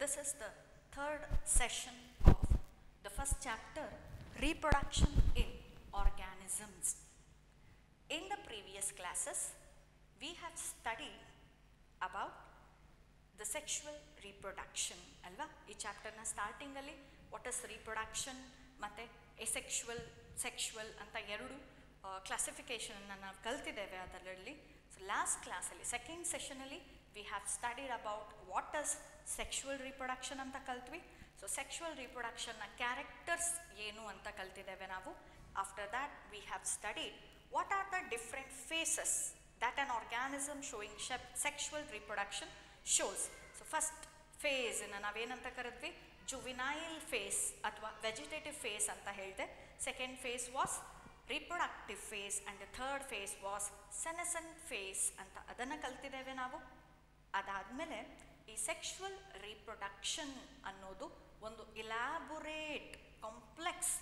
this is the third session of the first chapter reproduction in organisms. In the previous classes, we have studied about the sexual reproduction ಅಲ್ವಾ ಈ ಚಾಪ್ಟರ್ನ ಸ್ಟಾರ್ಟಿಂಗಲ್ಲಿ what is reproduction ಮತ್ತು asexual sexual ಅಂತ ಎರಡು ಕ್ಲಾಸಿಫಿಕೇಷನನ್ನು ನಾವು ಕಲ್ತಿದ್ದೇವೆ ಅದರಲ್ಲಿ ಸೊ ಲಾಸ್ಟ್ ಕ್ಲಾಸಲ್ಲಿ ಸೆಕೆಂಡ್ ಸೆಷನಲ್ಲಿ we have studied about what is sexual reproduction ಅಂತ ಕಲ್ತ್ವಿ ಸೊ ಸೆಕ್ಷುವಲ್ ರಿಪ್ರೊಡಕ್ಷನ್ನ ಕ್ಯಾರೆಕ್ಟರ್ಸ್ ಏನು ಅಂತ ಕಲ್ತಿದ್ದೇವೆ ನಾವು after that we have studied what are the different phases that an organism showing shep- sexual reproduction shows. So first phase ಅನ್ನು ನಾವೇನಂತ ಕರೆದ್ವಿ ಜುವಿನೈಲ್ ಫೇಸ್ ಅಥವಾ ವೆಜಿಟೇಟಿವ್ ಫೇಸ್ ಅಂತ ಹೇಳಿದೆ second phase was reproductive phase and the third phase was senescent phase ಅಂತ ಅದನ್ನು ಕಲ್ತಿದ್ದೇವೆ ನಾವು ಅದಾದಮೇಲೆ ಈ ಸೆಕ್ಷುವಲ್ ರೀಪ್ರೊಡಕ್ಷನ್ ಅನ್ನೋದು ಒಂದು ಇಲಾಬೊರೇಟ್ ಕಾಂಪ್ಲೆಕ್ಸ್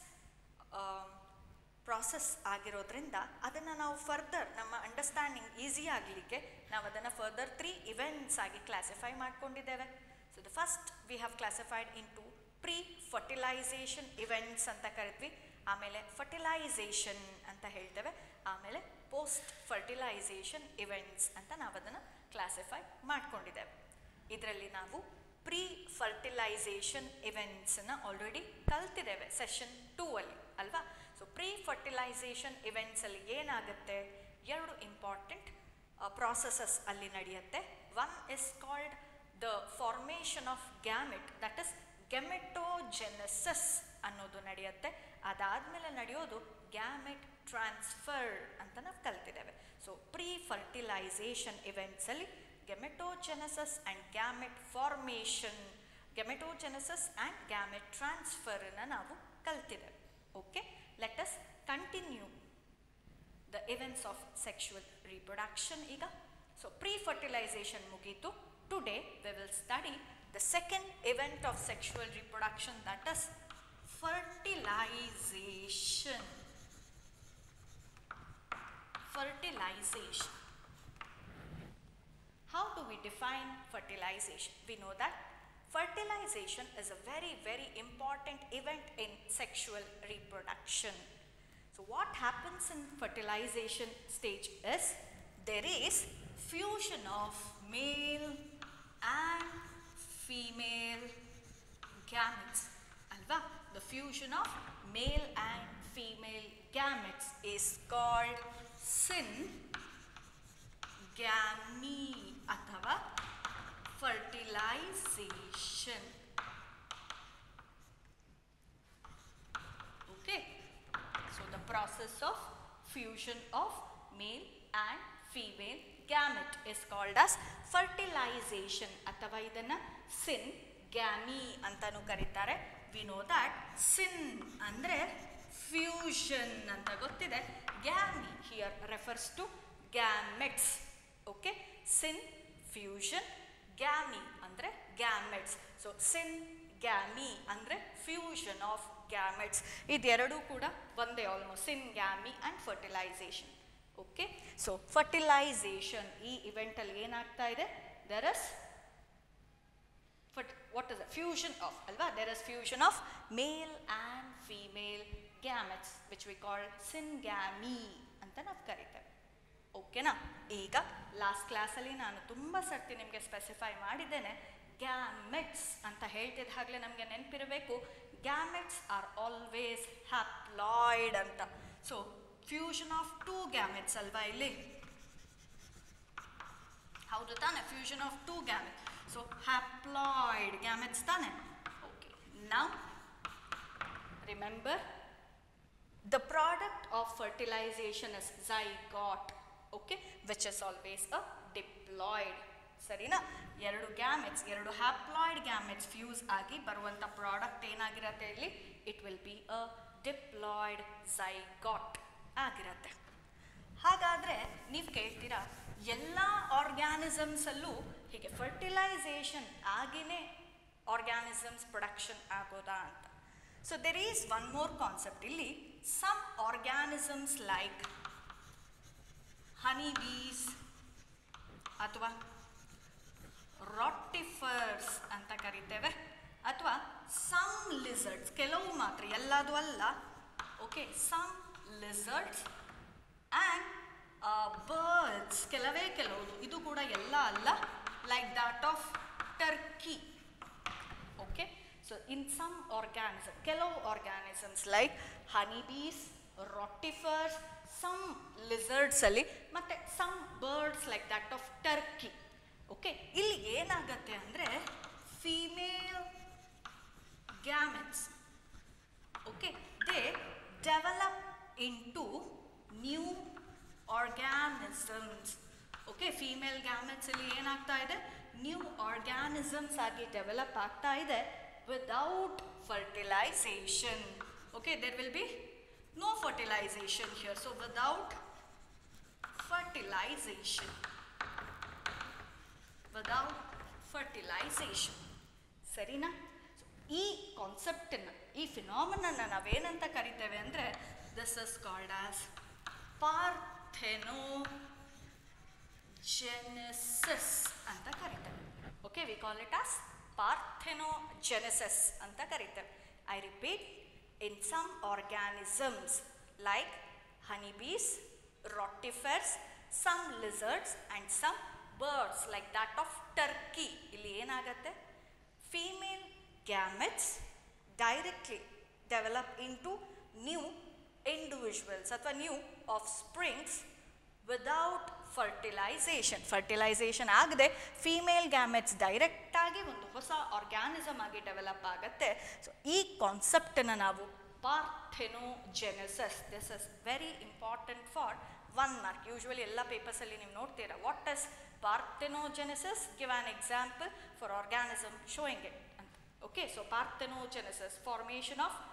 ಪ್ರಾಸೆಸ್ ಆಗಿರೋದ್ರಿಂದ ಅದನ್ನು ನಾವು ಫರ್ದರ್ ನಮ್ಮ ಅಂಡರ್ಸ್ಟ್ಯಾಂಡಿಂಗ್ ಈಸಿ ಆಗಲಿಕ್ಕೆ ನಾವು ಅದನ್ನು ಫರ್ದರ್ ತ್ರೀ ಇವೆಂಟ್ಸ್ ಆಗಿ ಕ್ಲಾಸಿಫೈ ಮಾಡ್ಕೊಂಡಿದ್ದೇವೆ so the first we have classified into pre fertilization events ಅಂತ ಕರಿದ್ವಿ ಆಮೇಲೆ ಫರ್ಟಿಲೈಸೇಷನ್ ಅಂತ ಹೇಳ್ತೇವೆ ಆಮೇಲೆ ಪೋಸ್ಟ್ ಫರ್ಟಿಲೈಸೇಷನ್ ಇವೆಂಟ್ಸ್ ಅಂತ ನಾವು ಅದನ್ನು ಕ್ಲಾಸಿಫೈ ಮಾಡ್ಕೊಂಡಿದ್ದೇವೆ ಇದರಲ್ಲಿ ನಾವು ಪ್ರೀ ಫರ್ಟಿಲೈಸೇಷನ್ ಇವೆಂಟ್ಸನ್ನು ಆಲ್ರೆಡಿ ಕಲ್ತಿದ್ದೇವೆ ಸೆಷನ್ ಟೂ ಅಲ್ಲಿ ಅಲ್ವಾ ಸೊ ಪ್ರೀ ಫರ್ಟಿಲೈಸೇಷನ್ ಇವೆಂಟ್ಸಲ್ಲಿ ಏನಾಗುತ್ತೆ ಎರಡು ಇಂಪಾರ್ಟೆಂಟ್ ಪ್ರಾಸೆಸಸ್ ಅಲ್ಲಿ ನಡೆಯುತ್ತೆ one is called the formation of gamete that is gametogenesis ಅನ್ನೋದು ನಡೆಯುತ್ತೆ ಅದಾದಮೇಲೆ ನಡೆಯೋದು ಗ್ಯಾಮೆಟ್ ಟ್ರಾನ್ಸ್ಫರ್ ಅಂತ ನಾವು ಕಲ್ತಿದ್ದೇವೆ ಸೊ ಪ್ರೀ ಫರ್ಟಿಲೈಸೇಷನ್ ಇವೆಂಟ್ಸಲ್ಲಿ gametogenesis and gamete formation gametogenesis and gamete ಟ್ರಾನ್ಸ್ಫರನ್ನು ನಾವು ಕಲ್ತಿದ್ದೇವೆ okay let us continue the events of sexual reproduction ಈಗ ಸೊ ಪ್ರೀ ಫರ್ಟಿಲೈಸೇಷನ್ ಮುಗೀತು today we will study the second event of sexual reproduction that is fertilization fertilization. How do we define fertilization? We know that fertilization is a very, very important event in sexual reproduction. So, what happens in fertilization stage is there is fusion of male and female gametes. Alva, the fusion of male and female gametes is called syngamy ಅಥವಾ fertilization. Okay, so the process of fusion of male and female gamete is called as fertilization ಅಥವಾ ಇದನ್ನ ಸಿನ್ ಗ್ಯಾಮಿ ಅಂತಾನು ಕರೀತಾರೆ we know that ಸಿನ್ ಅಂದರೆ fusion ಅಂತ ಗೊತ್ತಿದೆ gamy here refers to gametes okay syn fusion gamy ಅಂದರೆ gametes so ಸಿನ್ ಗ್ಯಾಮಿ ಅಂದರೆ fusion of gametes ಇದೆರಡೂ ಕೂಡ ಒಂದೇ almost syn gamy and fertilization okay so fertilization ಈ ಇವೆಂಟಲ್ಲಿ ಏನಾಗ್ತಾ ಇದೆ ದರ್ ಇಸ್ ಫಟ್ ವಾಟ್ ಇಸ್ ಫ್ಯೂಷನ್ ಆಫ್ ಅಲ್ವಾ there is fusion of male and female gametes which we call syngamy ಅಂತ ನಾವು ಕರಿತೇವೆ ಓಕೆನಾ ಈಗ ಲಾಸ್ಟ್ ಕ್ಲಾಸಲ್ಲಿ ನಾನು ತುಂಬ ಸರ್ತಿ ನಿಮಗೆ ಸ್ಪೆಸಿಫೈ ಮಾಡಿದ್ದೇನೆ ಗ್ಯಾಮೆಟ್ಸ್ ಅಂತ ಹೇಳ್ತಿದ್ದಾಗಲೇ ನಮಗೆ ನೆನಪಿರಬೇಕು ಗ್ಯಾಮೆಟ್ಸ್ ಆರ್ ಆಲ್ವೇಸ್ ಹ್ಯಾಪ್ಲಾಯ್ಡ್ ಅಂತ so fusion of two gametes ಅಲ್ವಾ ಇಲ್ಲಿ ಹೌದು ತಾನೆ fusion of two gamete so haploid gametes ತಾನೆ okay now remember the product of fertilization is zygote okay which is always a diploid ಸರಿನಾ ಎರಡು gametes ಎರಡು haploid gametes fuse ಆಗಿ ಬರುವಂಥ ಪ್ರಾಡಕ್ಟ್ ಏನಾಗಿರತ್ತೆ ಇಲ್ಲಿ it will be a diploid zygote ಆಗಿರತ್ತೆ ಹಾಗಾದರೆ ನೀವು ಕೇಳ್ತೀರಾ ಎಲ್ಲ ಆರ್ಗ್ಯಾನಿಸಮ್ಸಲ್ಲೂ ಹೀಗೆ ಫರ್ಟಿಲೈಸೇಷನ್ ಆಗಿನೇ ಆರ್ಗ್ಯಾನಿಸಮ್ಸ್ ಪ್ರೊಡಕ್ಷನ್ ಆಗೋದಾ ಅಂತ so there is one more concept ಇಲ್ಲಿ some organisms like honey bees ಅಥವಾ ರಾಟಿಫರ್ಸ್ ಅಂತ ಕರಿತೇವೆ ಲಿಸರ್ಡ್ಸ್ ಕೆಲವು ಮಾತ್ರ ಎಲ್ಲದು ಅಲ್ಲ okay some lizards and birds ಕೆಲವೇ ಕೆಲವು ಇದು ಕೂಡ ಎಲ್ಲ ಅಲ್ಲ like that of turkey okay so in some organism ಕೆಲವು organisms like honey bees ರಾಟಿಫರ್ಸ್ some lizards ಅಲ್ಲಿ ಮತ್ತೆ some birds like that of turkey okay ಇಲ್ಲಿ ಏನಾಗತ್ತೆ ಅಂದರೆ female gametes okay they develop into new organisms okay female gametes ಅಲ್ಲಿ ಏನಾಗ್ತಾ ಇದೆ new organisms ಆಗಿ ಡೆವಲಪ್ ಆಗ್ತಾ ಇದೆ without fertilization okay there will be no fertilization here so without fertilization without fertilization ಸರಿನಾ So, ಈ ಕಾನ್ಸೆಪ್ಟನ್ನು ಈ ಫಿನಾಮಿನನ್ನ ನಾವೇನಂತ ಕರಿತೇವೆ ಅಂದರೆ this is called as parthenogenesis ಅಂತ ಕರಿತೇವೆ okay we call it as ಪಾರ್ಥೆನೋಜೆನೆಸಿಸ್ ಅಂತ ಕರಿತೇವೆ I repeat in some organisms like honeybees rotifers some lizards and some birds like that of turkey ಇಲ್ಲಿ ಏನಾಗತ್ತೆ female gametes directly develop into new individuals ಅಥವಾ new offsprings without fertilization fertilization ಆಗದೆ female gametes ಡೈರೆಕ್ಟಾಗಿ ಒಂದು ಹೊಸ organism ಆಗಿ develop ಆಗುತ್ತೆ so ಈ ಕಾನ್ಸೆಪ್ಟನ್ನು ನಾವು parthenogenesis this is very important for one mark usually ಎಲ್ಲ ಪೇಪರ್ಸಲ್ಲಿ ನೀವು ನೋಡ್ತೀರಾ what is parthenogenesis give an example for organism showing it ಅಂತ okay so parthenogenesis formation of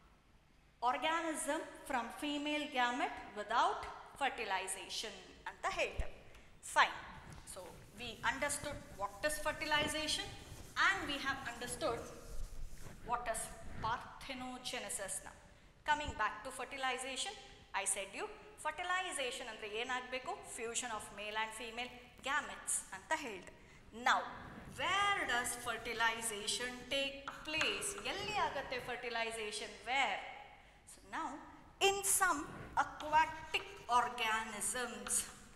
organism from female gamete without fertilization ಅಂತ ಹೇಳ್ತೇವೆ fine so we understood what is fertilization and we have understood what is parthenogenesis ನ coming back to fertilization I said you fertilization ಅಂದರೆ ಏನಾಗಬೇಕು fusion of male and female gametes ಅಂತ ಹೇಳಿದೆ ನಾವು where does fertilization take place ಎಲ್ಲಿ ಆಗತ್ತೆ fertilization where So now, in some aquatic organisms,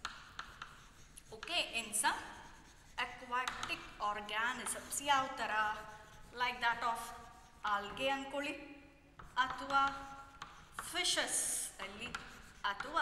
okay, in some aquatic organisms, ಯಾವ ಥರ like that of algae ಅಂದ್ಕೊಳ್ಳಿ ಅಥವಾ ಫಿಶಸ್ ಅಲ್ಲಿ ಅಥವಾ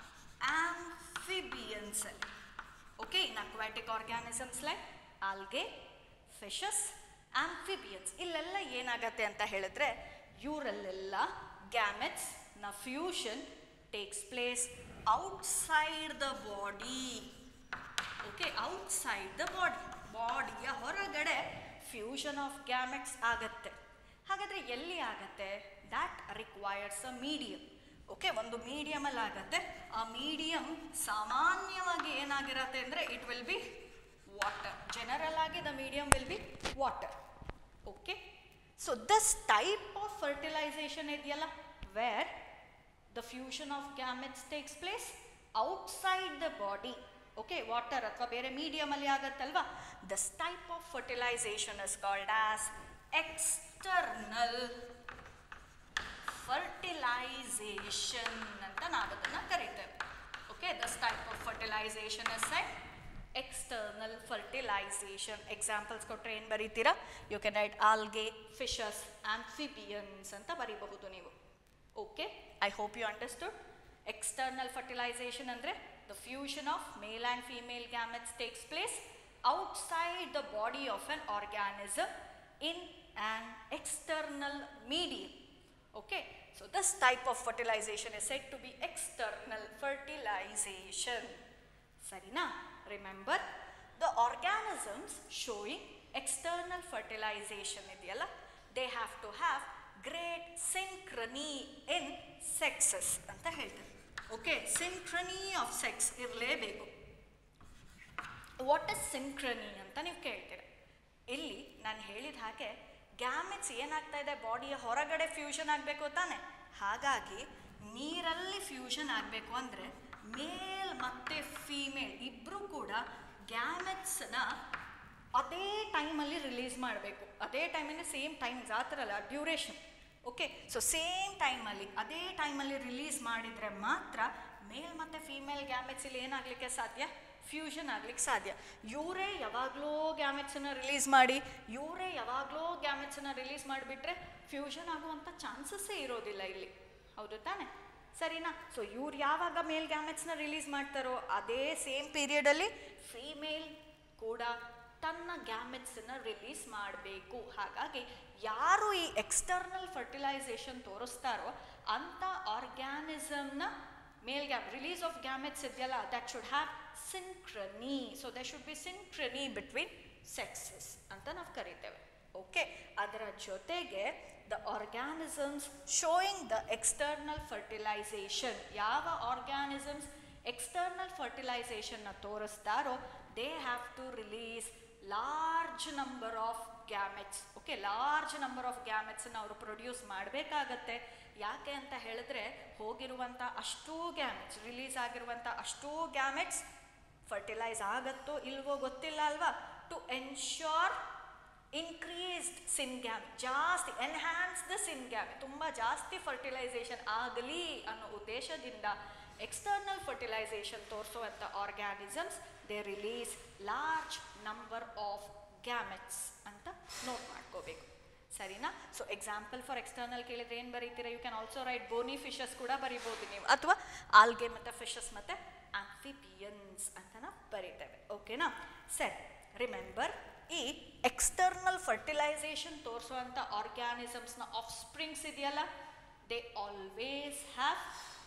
ಆಂಫಿಬಿಯನ್ಸ್ ಅಲ್ಲಿ okay in aquatic organisms like algae fishes amphibians ಇಲ್ಲೆಲ್ಲ ಏನಾಗತ್ತೆ ಅಂತ ಹೇಳಿದ್ರೆ ಇವರಲ್ಲೆಲ್ಲ ಗ್ಯಾಮೆಟ್ಸ್ ನ fusion takes place outside the body okay outside the body ಬಾಡಿಯ ಹೊರಗಡೆ ಫ್ಯೂಷನ್ ಆಫ್ ಗ್ಯಾಮೆಟ್ಸ್ ಆಗತ್ತೆ ಹಾಗಾದ್ರೆ ಎಲ್ಲಿ ಆಗತ್ತೆ that requires a medium okay ಒಂದು ಮೀಡಿಯಮಲ್ಲಿ ಆಗತ್ತೆ ಆ ಮೀಡಿಯಂ ಸಾಮಾನ್ಯವಾಗಿ ಏನಾಗಿರತ್ತೆ ಅಂದರೆ it will be water general ಆಗಿ the medium will be water okay so this type of fertilization ಇದೆಯಲ್ಲ wear the fusion of gametes takes place outside the body okay water ಅಥವಾ ಬೇರೆ ಮೀಡಿಯಮಲ್ಲಿ ಆಗತ್ತಲ್ವಾ this type of fertilization is called as external fertilization ಅಂತ ನಾವು ಅದನ್ನು ಕರಿತೇವೆ okay this type of fertilization is set external fertilization examples ಕೊಟ್ಟರೆ ಏನು ಬರೀತೀರಾ you can write algae fishes amphibians ಅಂತ ಬರೀಬಹುದು ನೀವು okay I hope you understood external fertilization ಅಂದರೆ the fusion of male and female gametes takes place outside the body of an organism in an external medium Okay, so this type of fertilization is said to be external fertilization. Sarina, remember the organisms showing external fertilization ಇದೆಯಲ್ಲ they have to have great synchrony in sexes ಅಂತ ಹೇಳ್ತಾರೆ okay synchrony of sex ಇರಲೇಬೇಕು what is synchrony ಅಂತ ನೀವು ಕೇಳ್ತೀರ ಇಲ್ಲಿ ನಾನು ಹೇಳಿದ ಹಾಗೆ ಗ್ಯಾಮೆಟ್ಸ್ ಏನಾಗ್ತಾ ಇದೆ ಬಾಡಿಯ ಹೊರಗಡೆ ಫ್ಯೂಷನ್ ಆಗಬೇಕು ತಾನೆ ಹಾಗಾಗಿ ನೀರಲ್ಲಿ ಫ್ಯೂಷನ್ ಆಗಬೇಕು ಅಂದರೆ ಮೇಲ್ ಮತ್ತು ಫೀಮೇಲ್ ಇಬ್ಬರೂ ಕೂಡ ಗ್ಯಾಮೆಟ್ಸ್ನ ಅದೇ ಟೈಮಲ್ಲಿ ರಿಲೀಸ್ ಮಾಡಬೇಕು ಅದೇ ಟೈಮಲ್ಲಿ ಸೇಮ್ ಟೈಮಿಂಗ್ಸ್ ಆ ಥರ ಅಲ್ಲ ಡ್ಯೂರೇಷನ್ ಓಕೆ ಸೊ ಸೇಮ್ ಟೈಮಲ್ಲಿ ಅದೇ ಟೈಮಲ್ಲಿ ರಿಲೀಸ್ ಮಾಡಿದರೆ ಮಾತ್ರ ಮೇಲ್ ಮತ್ತು ಫೀಮೇಲ್ ಗ್ಯಾಮೆಟ್ಸ್ ಇಲ್ಲಿ ಏನಾಗಲಿಕ್ಕೆ ಸಾಧ್ಯ ಫ್ಯೂಷನ್ ಆಗ್ಲಿಕ್ಕೆ ಸಾಧ್ಯ ಇವರೇ ಯಾವಾಗಲೂ ಗ್ಯಾಮೆಟ್ಸನ್ನ ರಿಲೀಸ್ ಮಾಡಿ ಇವರೇ ಯಾವಾಗಲೂ ಗ್ಯಾಮೆಟ್ಸನ್ನ ರಿಲೀಸ್ ಮಾಡಿಬಿಟ್ರೆ ಫ್ಯೂಷನ್ ಆಗುವಂಥ ಚಾನ್ಸಸ್ಸೇ ಇರೋದಿಲ್ಲ ಇಲ್ಲಿ ಹೌದು ತಾನೆ ಸರಿನಾ ಸೊ ಇವ್ರು ಯಾವಾಗ ಮೇಲ್ ಗ್ಯಾಮೆಟ್ಸ್ನ ರಿಲೀಸ್ ಮಾಡ್ತಾರೋ ಅದೇ ಸೇಮ್ ಪೀರಿಯಡಲ್ಲಿ ಫೀಮೇಲ್ ಕೂಡ ತನ್ನ ಗ್ಯಾಮೆಟ್ಸನ್ನ ರಿಲೀಸ್ ಮಾಡಬೇಕು ಹಾಗಾಗಿ ಯಾರು ಈ ಎಕ್ಸ್ಟರ್ನಲ್ ಫರ್ಟಿಲೈಸೇಷನ್ ತೋರಿಸ್ತಾರೋ ಅಂಥ ಆರ್ಗ್ಯಾನಿಸಮ್ನ ಮೇಲ್ ಗ್ಯಾಮ್ ರಿಲೀಸ್ ಆಫ್ ಗ್ಯಾಮೆಟ್ಸ್ ಇದೆಯಲ್ಲ that should have synchrony so the should be synchrony between sexes ಅಂತ ನಾವು ಕರಿತೇವೆ ಓಕೆ ಅದರ ಜೊತೆಗೆ the organisms showing the external fertilization ಯಾವ ಆರ್ಗ್ಯಾನಿಸಮ್ಸ್ ಎಕ್ಸ್ಟರ್ನಲ್ ಫರ್ಟಿಲೈಸೇಷನ್ನ ತೋರಿಸ್ತಾರೋ they have to release large number of gametes okay large number of ಗ್ಯಾಮೆಟ್ಸನ್ನ ಅವರು ಪ್ರೊಡ್ಯೂಸ್ ಮಾಡಬೇಕಾಗತ್ತೆ ಯಾಕೆ ಅಂತ ಹೇಳಿದ್ರೆ ಹೋಗಿರುವಂಥ ಅಷ್ಟೂ ಗ್ಯಾಮೆಟ್ಸ್ ರಿಲೀಸ್ ಆಗಿರುವಂಥ ಅಷ್ಟೂ ಗ್ಯಾಮೆಟ್ಸ್ ಫರ್ಟಿಲೈಸ್ ಆಗತ್ತೋ ಇಲ್ವೋ ಗೊತ್ತಿಲ್ಲ ಅಲ್ವಾ to ensure increased syn gam ಜಾಸ್ತಿ ಎನ್ಹ್ಯಾನ್ಸ್ ದ ಸಿನ್ ಗ್ಯಾಮ್ ತುಂಬ ಜಾಸ್ತಿ ಫರ್ಟಿಲೈಸೇಷನ್ ಆಗಲಿ ಅನ್ನೋ ಉದ್ದೇಶದಿಂದ ಎಕ್ಸ್ಟರ್ನಲ್ ಫರ್ಟಿಲೈಸೇಷನ್ ತೋರಿಸುವಂಥ organisms they release large number of gametes ಅಂತ ನೋಟ್ ಮಾಡ್ಕೋಬೇಕು ಸರಿನಾ ಸೊ ಎಕ್ಸಾಂಪಲ್ ಫಾರ್ ಎಕ್ಸ್ಟರ್ನಲ್ ಕೇಳಿದ್ರೆ ಏನು ಬರೀತೀರಾ you can also write bony fishes ಕೂಡ ಬರಿಬೋದು ನೀವು ಅಥವಾ ಆಲ್ಗೆ ಮತ್ತು ಫಿಶಸ್ ಮತ್ತು ಆಂಫಿಬಿಯನ್ಸ್ ಅಂತ ನಾವು ಬರೀತೇವೆ ಓಕೆನಾ ಸರಿ ರಿಮೆಂಬರ್ ಈ ಎಕ್ಸ್ಟರ್ನಲ್ ಫರ್ಟಿಲೈಸೇಷನ್ ತೋರಿಸುವಂಥ ಆರ್ಗ್ಯಾನಿಸಮ್ಸ್ನ ಆಫ್ ಸ್ಪ್ರಿಂಗ್ಸ್ ಇದೆಯಲ್ಲ they always have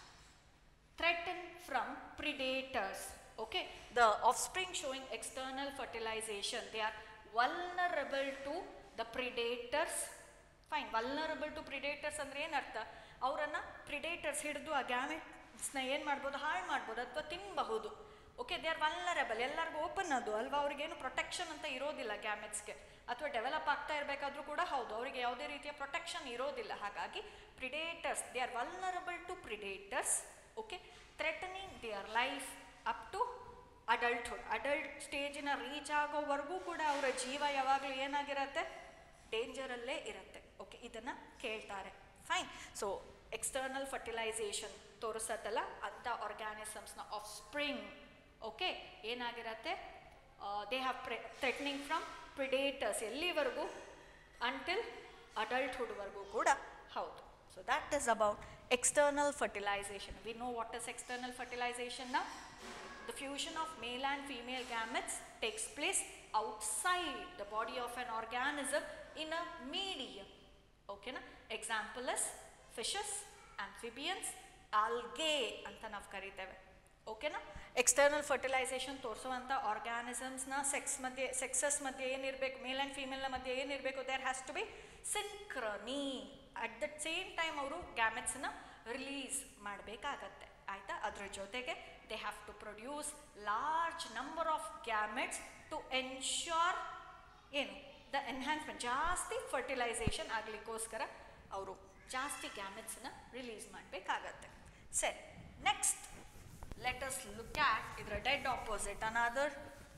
threaten from predators okay the offspring showing external fertilization they are vulnerable to the predators fine vulnerable to predators ಅಂದ್ರೆ ಏನರ್ಥ ಅವರನ್ನ ಪ್ರಿಡೇಟರ್ಸ್ ಹಿಡಿದು ಆ ಗ್ಯಾಮೆಟ್ಸ್ನ ಏನು ಮಾಡ್ಬೋದು ಹಾಳು ಮಾಡ್ಬೋದು ಅಥವಾ ತಿನ್ನಬಹುದು ಓಕೆ ದೇ ಆರ್ ವಲ್ನರಬಲ್ ಎಲ್ಲರಿಗೂ ಓಪನ್ ಅದು ಅಲ್ವಾ ಅವ್ರಿಗೇನು ಪ್ರೊಟೆಕ್ಷನ್ ಅಂತ ಇರೋದಿಲ್ಲ ಗ್ಯಾಮೆಟ್ಸ್ಗೆ ಅಥವಾ ಡೆವಲಪ್ ಆಗ್ತಾ ಇರಬೇಕಾದ್ರೂ ಕೂಡ ಹೌದು ಅವರಿಗೆ ಯಾವುದೇ ರೀತಿಯ ಪ್ರೊಟೆಕ್ಷನ್ ಇರೋದಿಲ್ಲ ಹಾಗಾಗಿ predators they are vulnerable to predators okay threatening their life up to adulthood adult ಸ್ಟೇಜಿನ ರೀಚ್ ಆಗೋವರೆಗೂ ಕೂಡ ಅವರ ಜೀವ ಯಾವಾಗಲೂ ಏನಾಗಿರತ್ತೆ ಡೇಂಜರಲ್ಲೇ ಇರುತ್ತೆ ಓಕೆ ಇದನ್ನು ಕೇಳ್ತಾರೆ ಫೈನ್ ಸೊ ಎಕ್ಸ್ಟರ್ನಲ್ ಫರ್ಟಿಲೈಸೇಷನ್ ತೋರಿಸತ್ತಲ್ಲ ಅಂಥ ಆರ್ಗ್ಯಾನಿಸಮ್ಸ್ನ ಆಫ್ ಸ್ಪ್ರಿಂಗ್ ಓಕೆ ಏನಾಗಿರತ್ತೆ they have pre threatening from predators ಎಲ್ಲಿವರೆಗೂ ಅಂಟಿಲ್ ಅಡಲ್ಟ್ಹುಡ್ವರೆಗೂ ಕೂಡ ಹೌದು so that is about external fertilization. We know what is external fertilization now. The fusion of male and female gametes takes place outside the body of an organism in a medium. Okay, na? Example is fishes, amphibians, algae ಅಂತ ನಾವು ಕರಿತೇವೆ ಓಕೆನಾ external fertilization ತೋರಿಸುವಂಥ ಆರ್ಗ್ಯಾನಿಸಮ್ಸ್ನ sex ಮಧ್ಯೆ sexes ಮಧ್ಯೆ ಏನಿರಬೇಕು male and ಫೀಮೇಲ್ನ ಮಧ್ಯೆ ಏನಿರಬೇಕು there has to be synchrony at the same time ಅವರು ಗ್ಯಾಮೆಟ್ಸನ್ನ ರಿಲೀಸ್ ಮಾಡಬೇಕಾಗತ್ತೆ ಆಯಿತಾ ಅದ್ರ ಜೊತೆಗೆ they have to produce large number of gametes to ensure ಏನು ದ ಎನ್ಹ್ಯಾನ್ಸ್ಮೆಂಟ್ ಜಾಸ್ತಿ ಫರ್ಟಿಲೈಸೇಷನ್ ಆಗಲಿಕ್ಕೋಸ್ಕರ ಅವರು ಜಾಸ್ತಿ ಗ್ಯಾಮೆಟ್ಸನ್ನ ರಿಲೀಸ್ ಮಾಡಬೇಕಾಗತ್ತೆ ಸರಿ next let us look at ಇದರ dead opposite another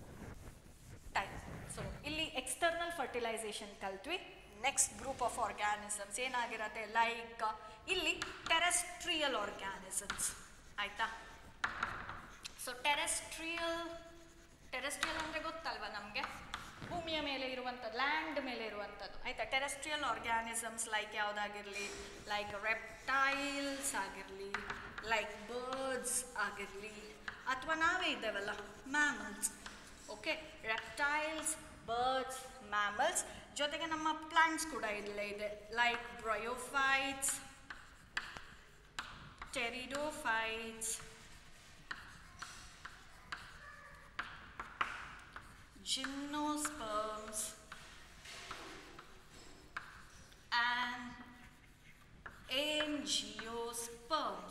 type so ಇಲ್ಲಿ external fertilisation ಕಲ್ತ್ವಿ next group of organisms ಏನಾಗಿರತ್ತೆ ಲೈಕ್ ಇಲ್ಲಿ ಟೆರೆಸ್ಟ್ರಿಯಲ್ ಆರ್ಗ್ಯಾನಿಸಮ್ಸ್ ಆಯ್ತಾ ಸೊ ಟೆರೆಸ್ಟ್ರಿಯಲ್ ಟೆರೆಸ್ಟ್ರಿಯಲ್ ಅಂದರೆ ಗೊತ್ತಲ್ವಾ ನಮಗೆ ಭೂಮಿಯ ಮೇಲೆ ಇರುವಂಥದ್ದು ಲ್ಯಾಂಡ್ ಮೇಲೆ ಇರುವಂಥದ್ದು ಆಯ್ತಾ ಟೆರೆಸ್ಟ್ರಿಯಲ್ ಆರ್ಗ್ಯಾನಿಸಮ್ಸ್ ಲೈಕ್ ಯಾವುದಾಗಿರಲಿ ಲೈಕ್ ರೆಪ್ಟೈಲ್ಸ್ ಆಗಿರಲಿ ಲೈಕ್ ಬರ್ಡ್ಸ್ ಆಗಿರಲಿ ಅಥವಾ ನಾವೇ ಇದ್ದೇವಲ್ಲ mammals okay reptiles birds mammals ಜೊತೆಗೆ ನಮ್ಮ ಪ್ಲಾಂಟ್ಸ್ ಕೂಡ ಇಲ್ಲೇ ಇದೆ like bryophytes pteridophytes gymnosperms and angiosperms.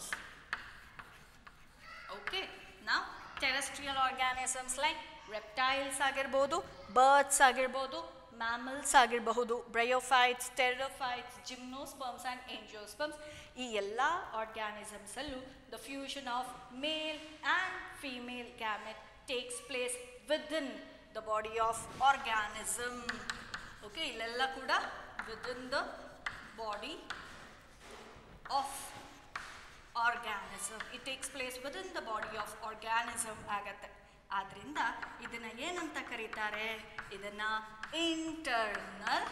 Okay, now terrestrial organisms like reptiles ಆಗಿರ್ಬೋದು ಬರ್ಡ್ಸ್ ಆಗಿರ್ಬೋದು ಮ್ಯಾಮಲ್ಸ್ ಆಗಿರಬಹುದು bryophytes pteridophytes gymnosperms and angiosperms ಈ ಎಲ್ಲ ಆರ್ಗ್ಯಾನಿಸಮ್ಸಲ್ಲೂ the fusion of male and female gamete takes place within the body of organism okay ಇಲ್ಲೆಲ್ಲ ಕೂಡ within the body of organism it takes place within the body of organism ಆಗತ್ತೆ ಆದ್ರಿಂದ ಇದನ್ನ ಏನಂತ ಕರೀತಾರೆ ಇದನ್ನ ಇಂಟರ್ನಲ್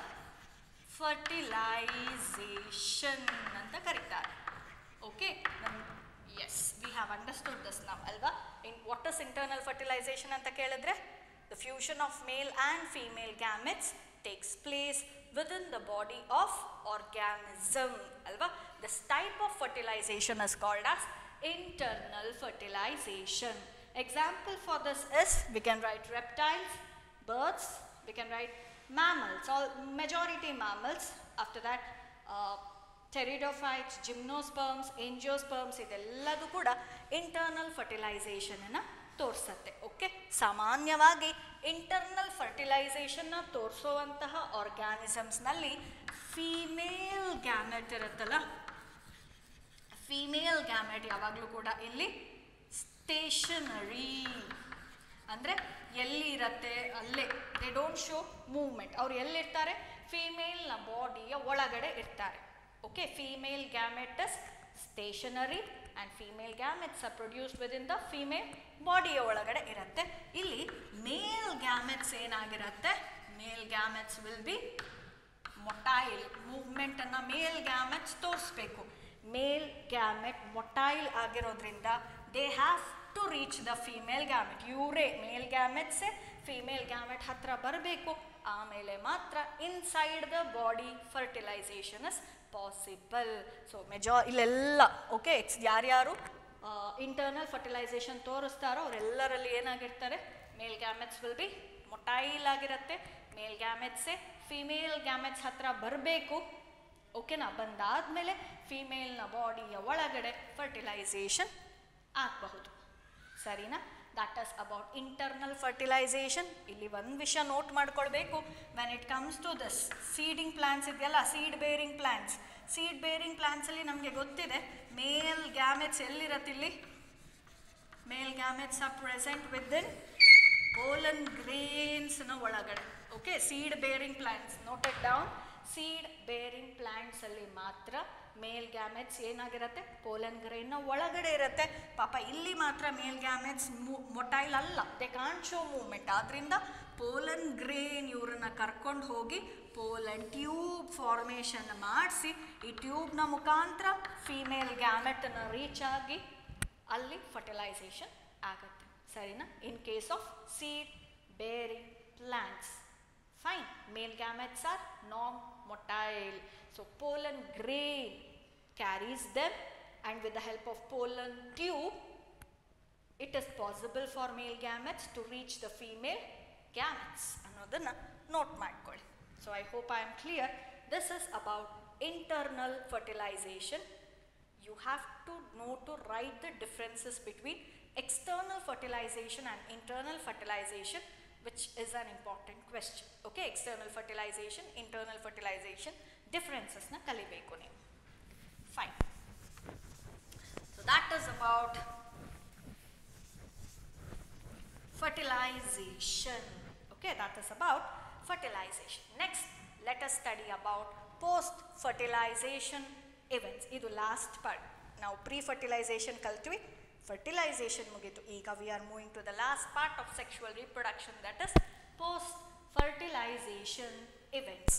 ಫರ್ಟಿಲೈಸೇಷನ್ ಅಂತ ಕರೀತಾರೆ okay yes we have understood this ನಾವು ಅಲ್ವಾ in what is internal fertilization ಅಂತ ಕೇಳಿದ್ರೆ the fusion of male and female gametes takes place within the body of organism ಅಲ್ವಾ this type of fertilization is called as internal fertilization. Example for this is we can write reptiles, birds, we can write mammals, all majority mammals. After that, uh, pteridophytes, gymnosperms, angiosperms ಇದೆಲ್ಲದೂ ಕೂಡ internal ಫರ್ಟಿಲೈಸೇಷನನ್ನು ತೋರಿಸತ್ತೆ okay ಸಾಮಾನ್ಯವಾಗಿ internal ಫರ್ಟಿಲೈಸೇಷನ್ನ ತೋರಿಸುವಂತಹ ಆರ್ಗ್ಯಾನಿಸಮ್ಸ್ನಲ್ಲಿ female gamete ಇರುತ್ತಲ್ಲ female gamete ಯಾವಾಗಲೂ ಕೂಡ ಇಲ್ಲಿ ಸ್ಟೇಷನರಿ ಅಂದರೆ ಎಲ್ಲಿ ಇರತ್ತೆ ಅಲ್ಲೇ ದೇ ಡೋಂಟ್ ಶೋ ಮೂವ್ಮೆಂಟ್ ಅವ್ರು ಎಲ್ಲಿರ್ತಾರೆ ಫೀಮೇಲ್ನ ಬಾಡಿಯ ಒಳಗಡೆ ಇರ್ತಾರೆ okay female gametes stationary and female gametes are produced within the female ಬಾಡಿಯ ಒಳಗಡೆ ಇರುತ್ತೆ ಇಲ್ಲಿ ಮೇಲ್ ಗ್ಯಾಮೆಟ್ಸ್ ಏನಾಗಿರುತ್ತೆ male gametes will be motile ಮೂವ್ಮೆಂಟನ್ನು ಮೇಲ್ ಗ್ಯಾಮೆಟ್ಸ್ ತೋರಿಸ್ಬೇಕು ಮೇಲ್ ಗ್ಯಾಮೆಟ್ ಮೊಟೈಲ್ ಆಗಿರೋದ್ರಿಂದ they have to reach the female gamete ಇವರೇ male ಗ್ಯಾಮೆಟ್ಸೇ ಫೀಮೇಲ್ ಗ್ಯಾಮೆಟ್ ಹತ್ರ ಬರಬೇಕು ಆಮೇಲೆ ಮಾತ್ರ inside the body fertilization is possible so ಮೆಜಾ ಇಲ್ಲೆಲ್ಲ ಓಕೆ ಎಕ್ಸ್ ಯಾರ್ಯಾರು ಇಂಟರ್ನಲ್ ಫರ್ಟಿಲೈಸೇಷನ್ ತೋರಿಸ್ತಾರೋ ಅವರೆಲ್ಲರಲ್ಲಿ ಏನಾಗಿರ್ತಾರೆ ಮೇಲ್ ಗ್ಯಾಮೆಟ್ಸ್ ವಿಲ್ ಬಿ ಮೊಟೈಲ್ ಆಗಿರುತ್ತೆ ಮೇಲ್ ಗ್ಯಾಮೆಟ್ಸೇ ಫಿಮೇಲ್ ಗ್ಯಾಮೆಟ್ಸ್ ಹತ್ರ ಬರಬೇಕು ಓಕೆನಾ ಬಂದಾದಮೇಲೆ ಫಿಮೇಲ್ನ ಬಾಡಿಯ ಒಳಗಡೆ ಫರ್ಟಿಲೈಸೇಷನ್ ಆಗಬಹುದು ಸರಿನಾ that is about internal fertilization ಇಲ್ಲಿ ಒಂದು ವಿಷಯ ನೋಟ್ ಮಾಡ್ಕೊಳ್ಬೇಕು when it comes to this seeding plants ಇದೆಯಲ್ಲ seed bearing plants seed bearing ಪ್ಲಾಂಟ್ಸಲ್ಲಿ ನಮಗೆ ಗೊತ್ತಿದೆ ಮೇಲ್ ಗ್ಯಾಮೆಟ್ಸ್ ಎಲ್ಲಿರತ್ತೆ ಇಲ್ಲಿ male gametes are present within pollen ಗ್ರೇನ್ಸ್ನ ಒಳಗಡೆ okay seed bearing plants noted down seed bearing plants ಅಲ್ಲಿ ಮಾತ್ರ ಮೇಲ್ ಗ್ಯಾಮೆಟ್ಸ್ ಏನಾಗಿರುತ್ತೆ ಪೋಲನ್ ಗ್ರೇನ್ನ ಒಳಗಡೆ ಇರುತ್ತೆ ಪಾಪ ಇಲ್ಲಿ ಮಾತ್ರ ಮೇಲ್ ಗ್ಯಾಮೆಟ್ಸ್ ಮೊಟೈಲ್ ಅಲ್ಲ ದೇ ಕಾಂಟ್ ಶೋ ಮೂವ್ಮೆಂಟ್ ಆದ್ರಿಂದ ಪೋಲನ್ ಗ್ರೇನ್ ಇವ್ರನ್ನ ಕರ್ಕೊಂಡು ಹೋಗಿ ಪೋಲನ್ ಟ್ಯೂಬ್ ಫಾರ್ಮೇಷನ್ ಮಾಡಿಸಿ ಈ ಟ್ಯೂಬ್ನ ಮುಖಾಂತರ ಫೀಮೇಲ್ ಗ್ಯಾಮೆಟನ್ನು ರೀಚ್ ಆಗಿ ಅಲ್ಲಿ ಫರ್ಟಿಲೈಸೇಷನ್ ಆಗುತ್ತೆ ಸರಿನಾ in case of seed bearing plants fine male gametes are non-motile so pollen grain carries them and with the help of pollen tube it is possible for male gametes to reach the female gametes ಅನ್ನೋದನ್ನ note ಮಾಡ್ಕೊಳ್ಳಿ so I hope I am clear this is about internal fertilization you have to know to write the differences between external fertilization and internal fertilization which is an important question okay external fertilization internal fertilization differences na kalibeku ನೀವು fine so that is about fertilization okay that is about fertilization next let us study about post fertilization events ಇದು last part ನಾವು pre fertilization ಕಲ್ತ್ವಿ fertilization ಮುಗೀತು ಈಗ we are moving to the last part of sexual reproduction that is post fertilization events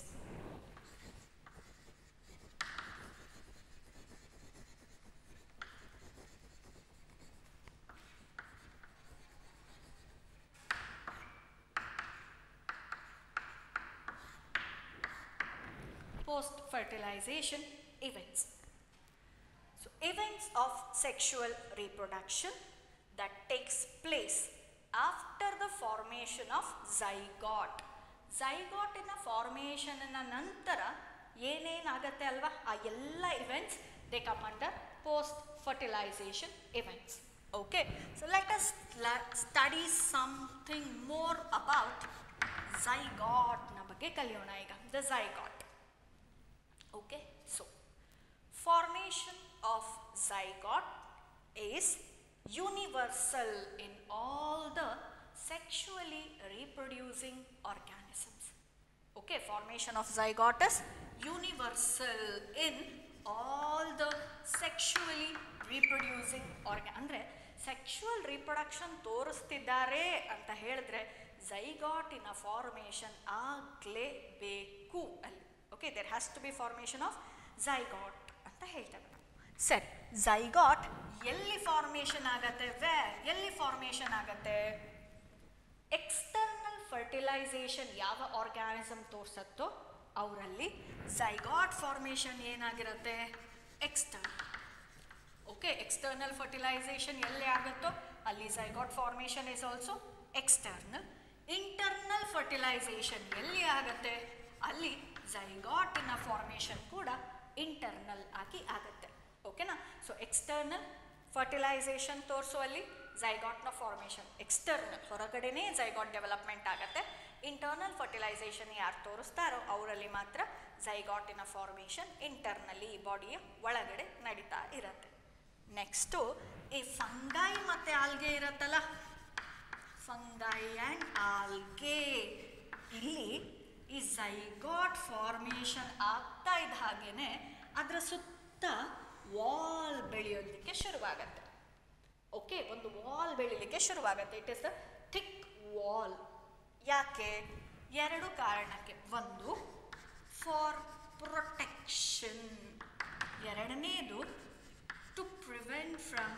post fertilization events. So, events of sexual reproduction that takes place after the formation of zygote. ಝೈಗಾಟಿನ ಫಾರ್ಮೇಷನ್ನ ನಂತರ ಏನೇನಾಗತ್ತೆ ಅಲ್ವಾ ಆ ಎಲ್ಲ events they come under post fertilization events okay so let us study something more about ಝೈಗಾಟ್ನ ಬಗ್ಗೆ ಕಲಿಯೋಣ ಈಗ the zygote okay so formation of zygote is universal in all the sexually reproducing organisms Okay, formation of zygote is universal in all the sexually reproducing organ ಅಂದರೆ sexual reproduction ತೋರಿಸ್ತಿದ್ದಾರೆ ಅಂತ ಹೇಳಿದ್ರೆ ಝೈಗಾಟಿನ formation ಆಗಲೇಬೇಕು ಅಲ್ಲಿ okay there has to be formation of zygote ಅಂತ ಹೇಳ್ತೇವೆ ನಾವು ಸರಿ ಝೈಗಾಟ್ ಎಲ್ಲಿ ಫಾರ್ಮೇಷನ್ ಆಗತ್ತೆ ವೇ ಎಲ್ಲಿ ಫಾರ್ಮೇಷನ್ ಆಗತ್ತೆ ಎಕ್ಸ್ಟರ್ನಲ್ ಫರ್ಟಿಲೈಸೇಷನ್ ಯಾವ ಆರ್ಗ್ಯಾನಿಸಮ್ ತೋರ್ಸತ್ತೋ ಅವರಲ್ಲಿ ಝೈಗಾಟ್ ಫಾರ್ಮೇಷನ್ ಏನಾಗಿರುತ್ತೆ ಎಕ್ಸ್ಟರ್ನಲ್ ಓಕೆ ಎಕ್ಸ್ಟರ್ನಲ್ ಫರ್ಟಿಲೈಸೇಷನ್ ಎಲ್ಲಿ ಆಗುತ್ತೋ ಅಲ್ಲಿ zygote formation is also external internal fertilization ಎಲ್ಲಿ ಆಗುತ್ತೆ ಅಲ್ಲಿ ಝೈಗಾಟಿನ ಫಾರ್ಮೇಷನ್ ಕೂಡ ಇಂಟರ್ನಲ್ ಆಗಿ ಆಗುತ್ತೆ ಓಕೆನಾ ಸೊ ಎಕ್ಸ್ಟರ್ನಲ್ ಫರ್ಟಿಲೈಸೇಷನ್ ತೋರಿಸುವಲ್ಲಿ ಝೈಗಾಟ್ನ ಫಾರ್ಮೇಷನ್ ಎಕ್ಸ್ಟರ್ನಲ್ ಹೊರಗಡೆನೇ ಝೈಗಾಟ್ ಡೆವಲಪ್ಮೆಂಟ್ ಆಗುತ್ತೆ ಇಂಟರ್ನಲ್ ಫರ್ಟಿಲೈಸೇಷನ್ ಯಾರು ತೋರಿಸ್ತಾರೋ ಅವರಲ್ಲಿ ಮಾತ್ರ ಝೈಗಾಟಿನ ಫಾರ್ಮೇಷನ್ ಇಂಟರ್ನಲ್ಲಿ ಬಾಡಿಯ ಒಳಗಡೆ ನಡೀತಾ ಇರುತ್ತೆ ನೆಕ್ಸ್ಟು ಈ ಫಂಗೈ ಮತ್ತು ಆಲ್ಗೆ ಇರುತ್ತಲ್ಲ ಫಂಗೈ ಆ್ಯಂಡ್ ಆಲ್ಗೆ ಇಲ್ಲಿ ಈ ಝೈಗಾಟ್ ಫಾರ್ಮೇಷನ್ ಆಗ್ತಾ ಇದ್ದ ಹಾಗೇನೆ ಅದರ ಸುತ್ತ ವಾಲ್ ಬೆಳೆಯೋದಕ್ಕೆ ಶುರುವಾಗತ್ತೆ ಓಕೆ ಒಂದು ವಾಲ್ ಬೆಳಿಲಿಕ್ಕೆ ಶುರುವಾಗುತ್ತೆ it is the thick wall ಯಾಕೆ ಎರಡು ಕಾರಣಕ್ಕೆ ಒಂದು ಫಾರ್ ಪ್ರೊಟೆಕ್ಷನ್ ಎರಡನೇದು to prevent from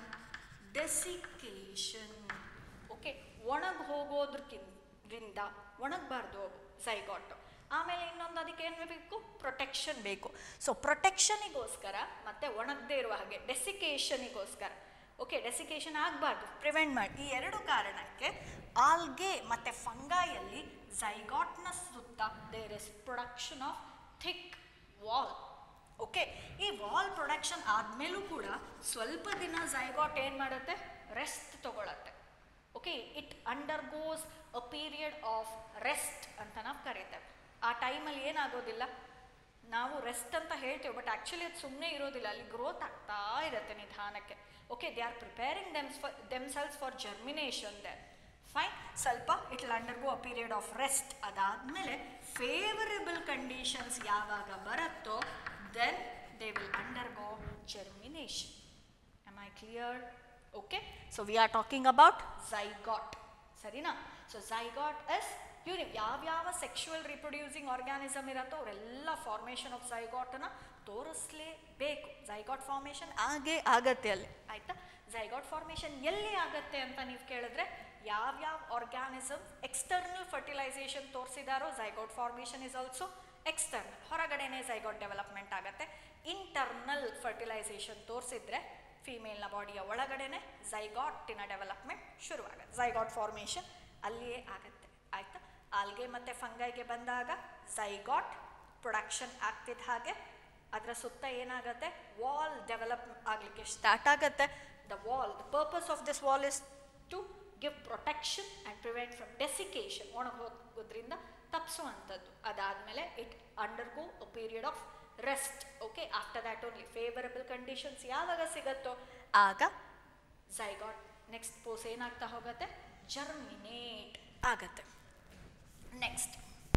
desiccation okay ಒಣಗಿ ಹೋಗೋದ್ರಕ್ಕಿಂತ ಒಣಗಬಾರ್ದು ಝೈಗಾಟ್ ಆಮೇಲೆ ಇನ್ನೊಂದು ಅದಕ್ಕೆ ಏನು ಬೇಕು ಪ್ರೊಟೆಕ್ಷನ್ ಬೇಕು ಸೊ ಪ್ರೊಟೆಕ್ಷನಿಗೋಸ್ಕರ ಮತ್ತೆ ಒಣಗದೇ ಇರುವ ಹಾಗೆ ಡೆಸಿಕೇಶನಿಗೋಸ್ಕರ ಓಕೆ ಡೆಸಿಕೇಶನ್ ಆಗಬಾರ್ದು ಪ್ರಿವೆಂಟ್ ಮಾಡಿ ಈ ಎರಡು ಕಾರಣಕ್ಕೆ ಆಲ್ಗೆ ಮತ್ತು ಫಂಗಾಯಲ್ಲಿ ಝೈಗಾಟ್ನ ಸುತ್ತ there is production of thick wall okay ಈ ವಾಲ್ ಪ್ರೊಡಕ್ಷನ್ ಆದಮೇಲೂ ಕೂಡ ಸ್ವಲ್ಪ ದಿನ ಝೈಗಾಟ್ ಏನು ಮಾಡುತ್ತೆ ರೆಸ್ಟ್ ತಗೊಳತ್ತೆ okay it undergoes a period of rest ಅಂತ ನಾವು ಕರೀತೇವೆ ಆ ಟೈಮಲ್ಲಿ ಏನಾಗೋದಿಲ್ಲ ನಾವು ರೆಸ್ಟ್ ಅಂತ ಹೇಳ್ತೇವೆ ಬಟ್ ಆ್ಯಕ್ಚುಲಿ ಅದು ಸುಮ್ಮನೆ ಇರೋದಿಲ್ಲ ಅಲ್ಲಿ ಗ್ರೋತ್ ಆಗ್ತಾ ಇರುತ್ತೆ ನಿಧಾನಕ್ಕೆ okay they are preparing them for themselves for germination they fine ಸ್ವಲ್ಪ it will undergo a period of rest ಅದಾದಮೇಲೆ ಫೇವರಬಲ್ ಕಂಡೀಷನ್ಸ್ ಯಾವಾಗ ಬರುತ್ತೋ then they will undergo germination am I clear okay so we are talking about zygote ಸರಿನಾ so zygote yes ಇವ್ರು ಯಾವ್ಯಾವ sexual reproducing organism ಇರುತ್ತೋ ಅವರೆಲ್ಲ formation of ಝೈಗಾಟನ್ನ ತೋರಿಸ್ಲೇಬೇಕು ಝೈಗಾಟ್ ಫಾರ್ಮೇಷನ್ ಆಗೇ ಆಗತ್ತೆ ಅಲ್ಲಿ ಆಯ್ತಾ ಝೈಗಾಟ್ ಫಾರ್ಮೇಷನ್ ಎಲ್ಲಿ ಆಗತ್ತೆ ಅಂತ ನೀವು ಕೇಳಿದ್ರೆ ಯಾವ್ಯಾವ ಆರ್ಗ್ಯಾನಿಸಮ್ ಎಕ್ಸ್ಟರ್ನಲ್ ಫರ್ಟಿಲೈಸೇಷನ್ ತೋರಿಸಿದಾರೋ zygote formation is also external ಹೊರಗಡೆನೇ ಝೈಗಾಟ್ ಡೆವಲಪ್ಮೆಂಟ್ ಆಗುತ್ತೆ ಇಂಟರ್ನಲ್ ಫರ್ಟಿಲೈಸೇಷನ್ ತೋರಿಸಿದ್ರೆ ಫೀಮೇಲ್ನ ಬಾಡಿಯ ಒಳಗಡೆನೆ ಝೈಗಾಟಿನ ಡೆವಲಪ್ಮೆಂಟ್ ಶುರುವಾಗುತ್ತೆ ಝೈಗಾಟ್ ಫಾರ್ಮೇಷನ್ ಅಲ್ಲಿಯೇ ಆಗುತ್ತೆ ಆಯ್ತಾ ಆಲ್ಗೆ ಮತ್ತು ಫಂಗೈಗೆ ಬಂದಾಗ ಝೈಗಾಟ್ ಪ್ರೊಡಕ್ಷನ್ ಆಗ್ತಿದ್ದ ಹಾಗೆ ಅದರ ಸುತ್ತ ಏನಾಗುತ್ತೆ ವಾಲ್ ಡೆವಲಪ್ ಆಗಲಿಕ್ಕೆ ಸ್ಟಾರ್ಟ್ ಆಗುತ್ತೆ the wall the purpose of this wall is to give protection and prevent from desiccation ಒಣಗಿ ಹೋಗೋದ್ರಿಂದ ತಪ್ಪಿಸುವಂಥದ್ದು ಅದಾದಮೇಲೆ it undergo a period of rest okay after that only favourable conditions ಯಾವಾಗ ಸಿಗುತ್ತೋ ಆಗ ಝೈಗಾಟ್ ನೆಕ್ಸ್ಟ್ ಪೋಸ್ ಏನಾಗ್ತಾ ಹೋಗುತ್ತೆ ಜರ್ಮಿನೇಟ್ ಆಗತ್ತೆ ನೆಕ್ಸ್ಟ್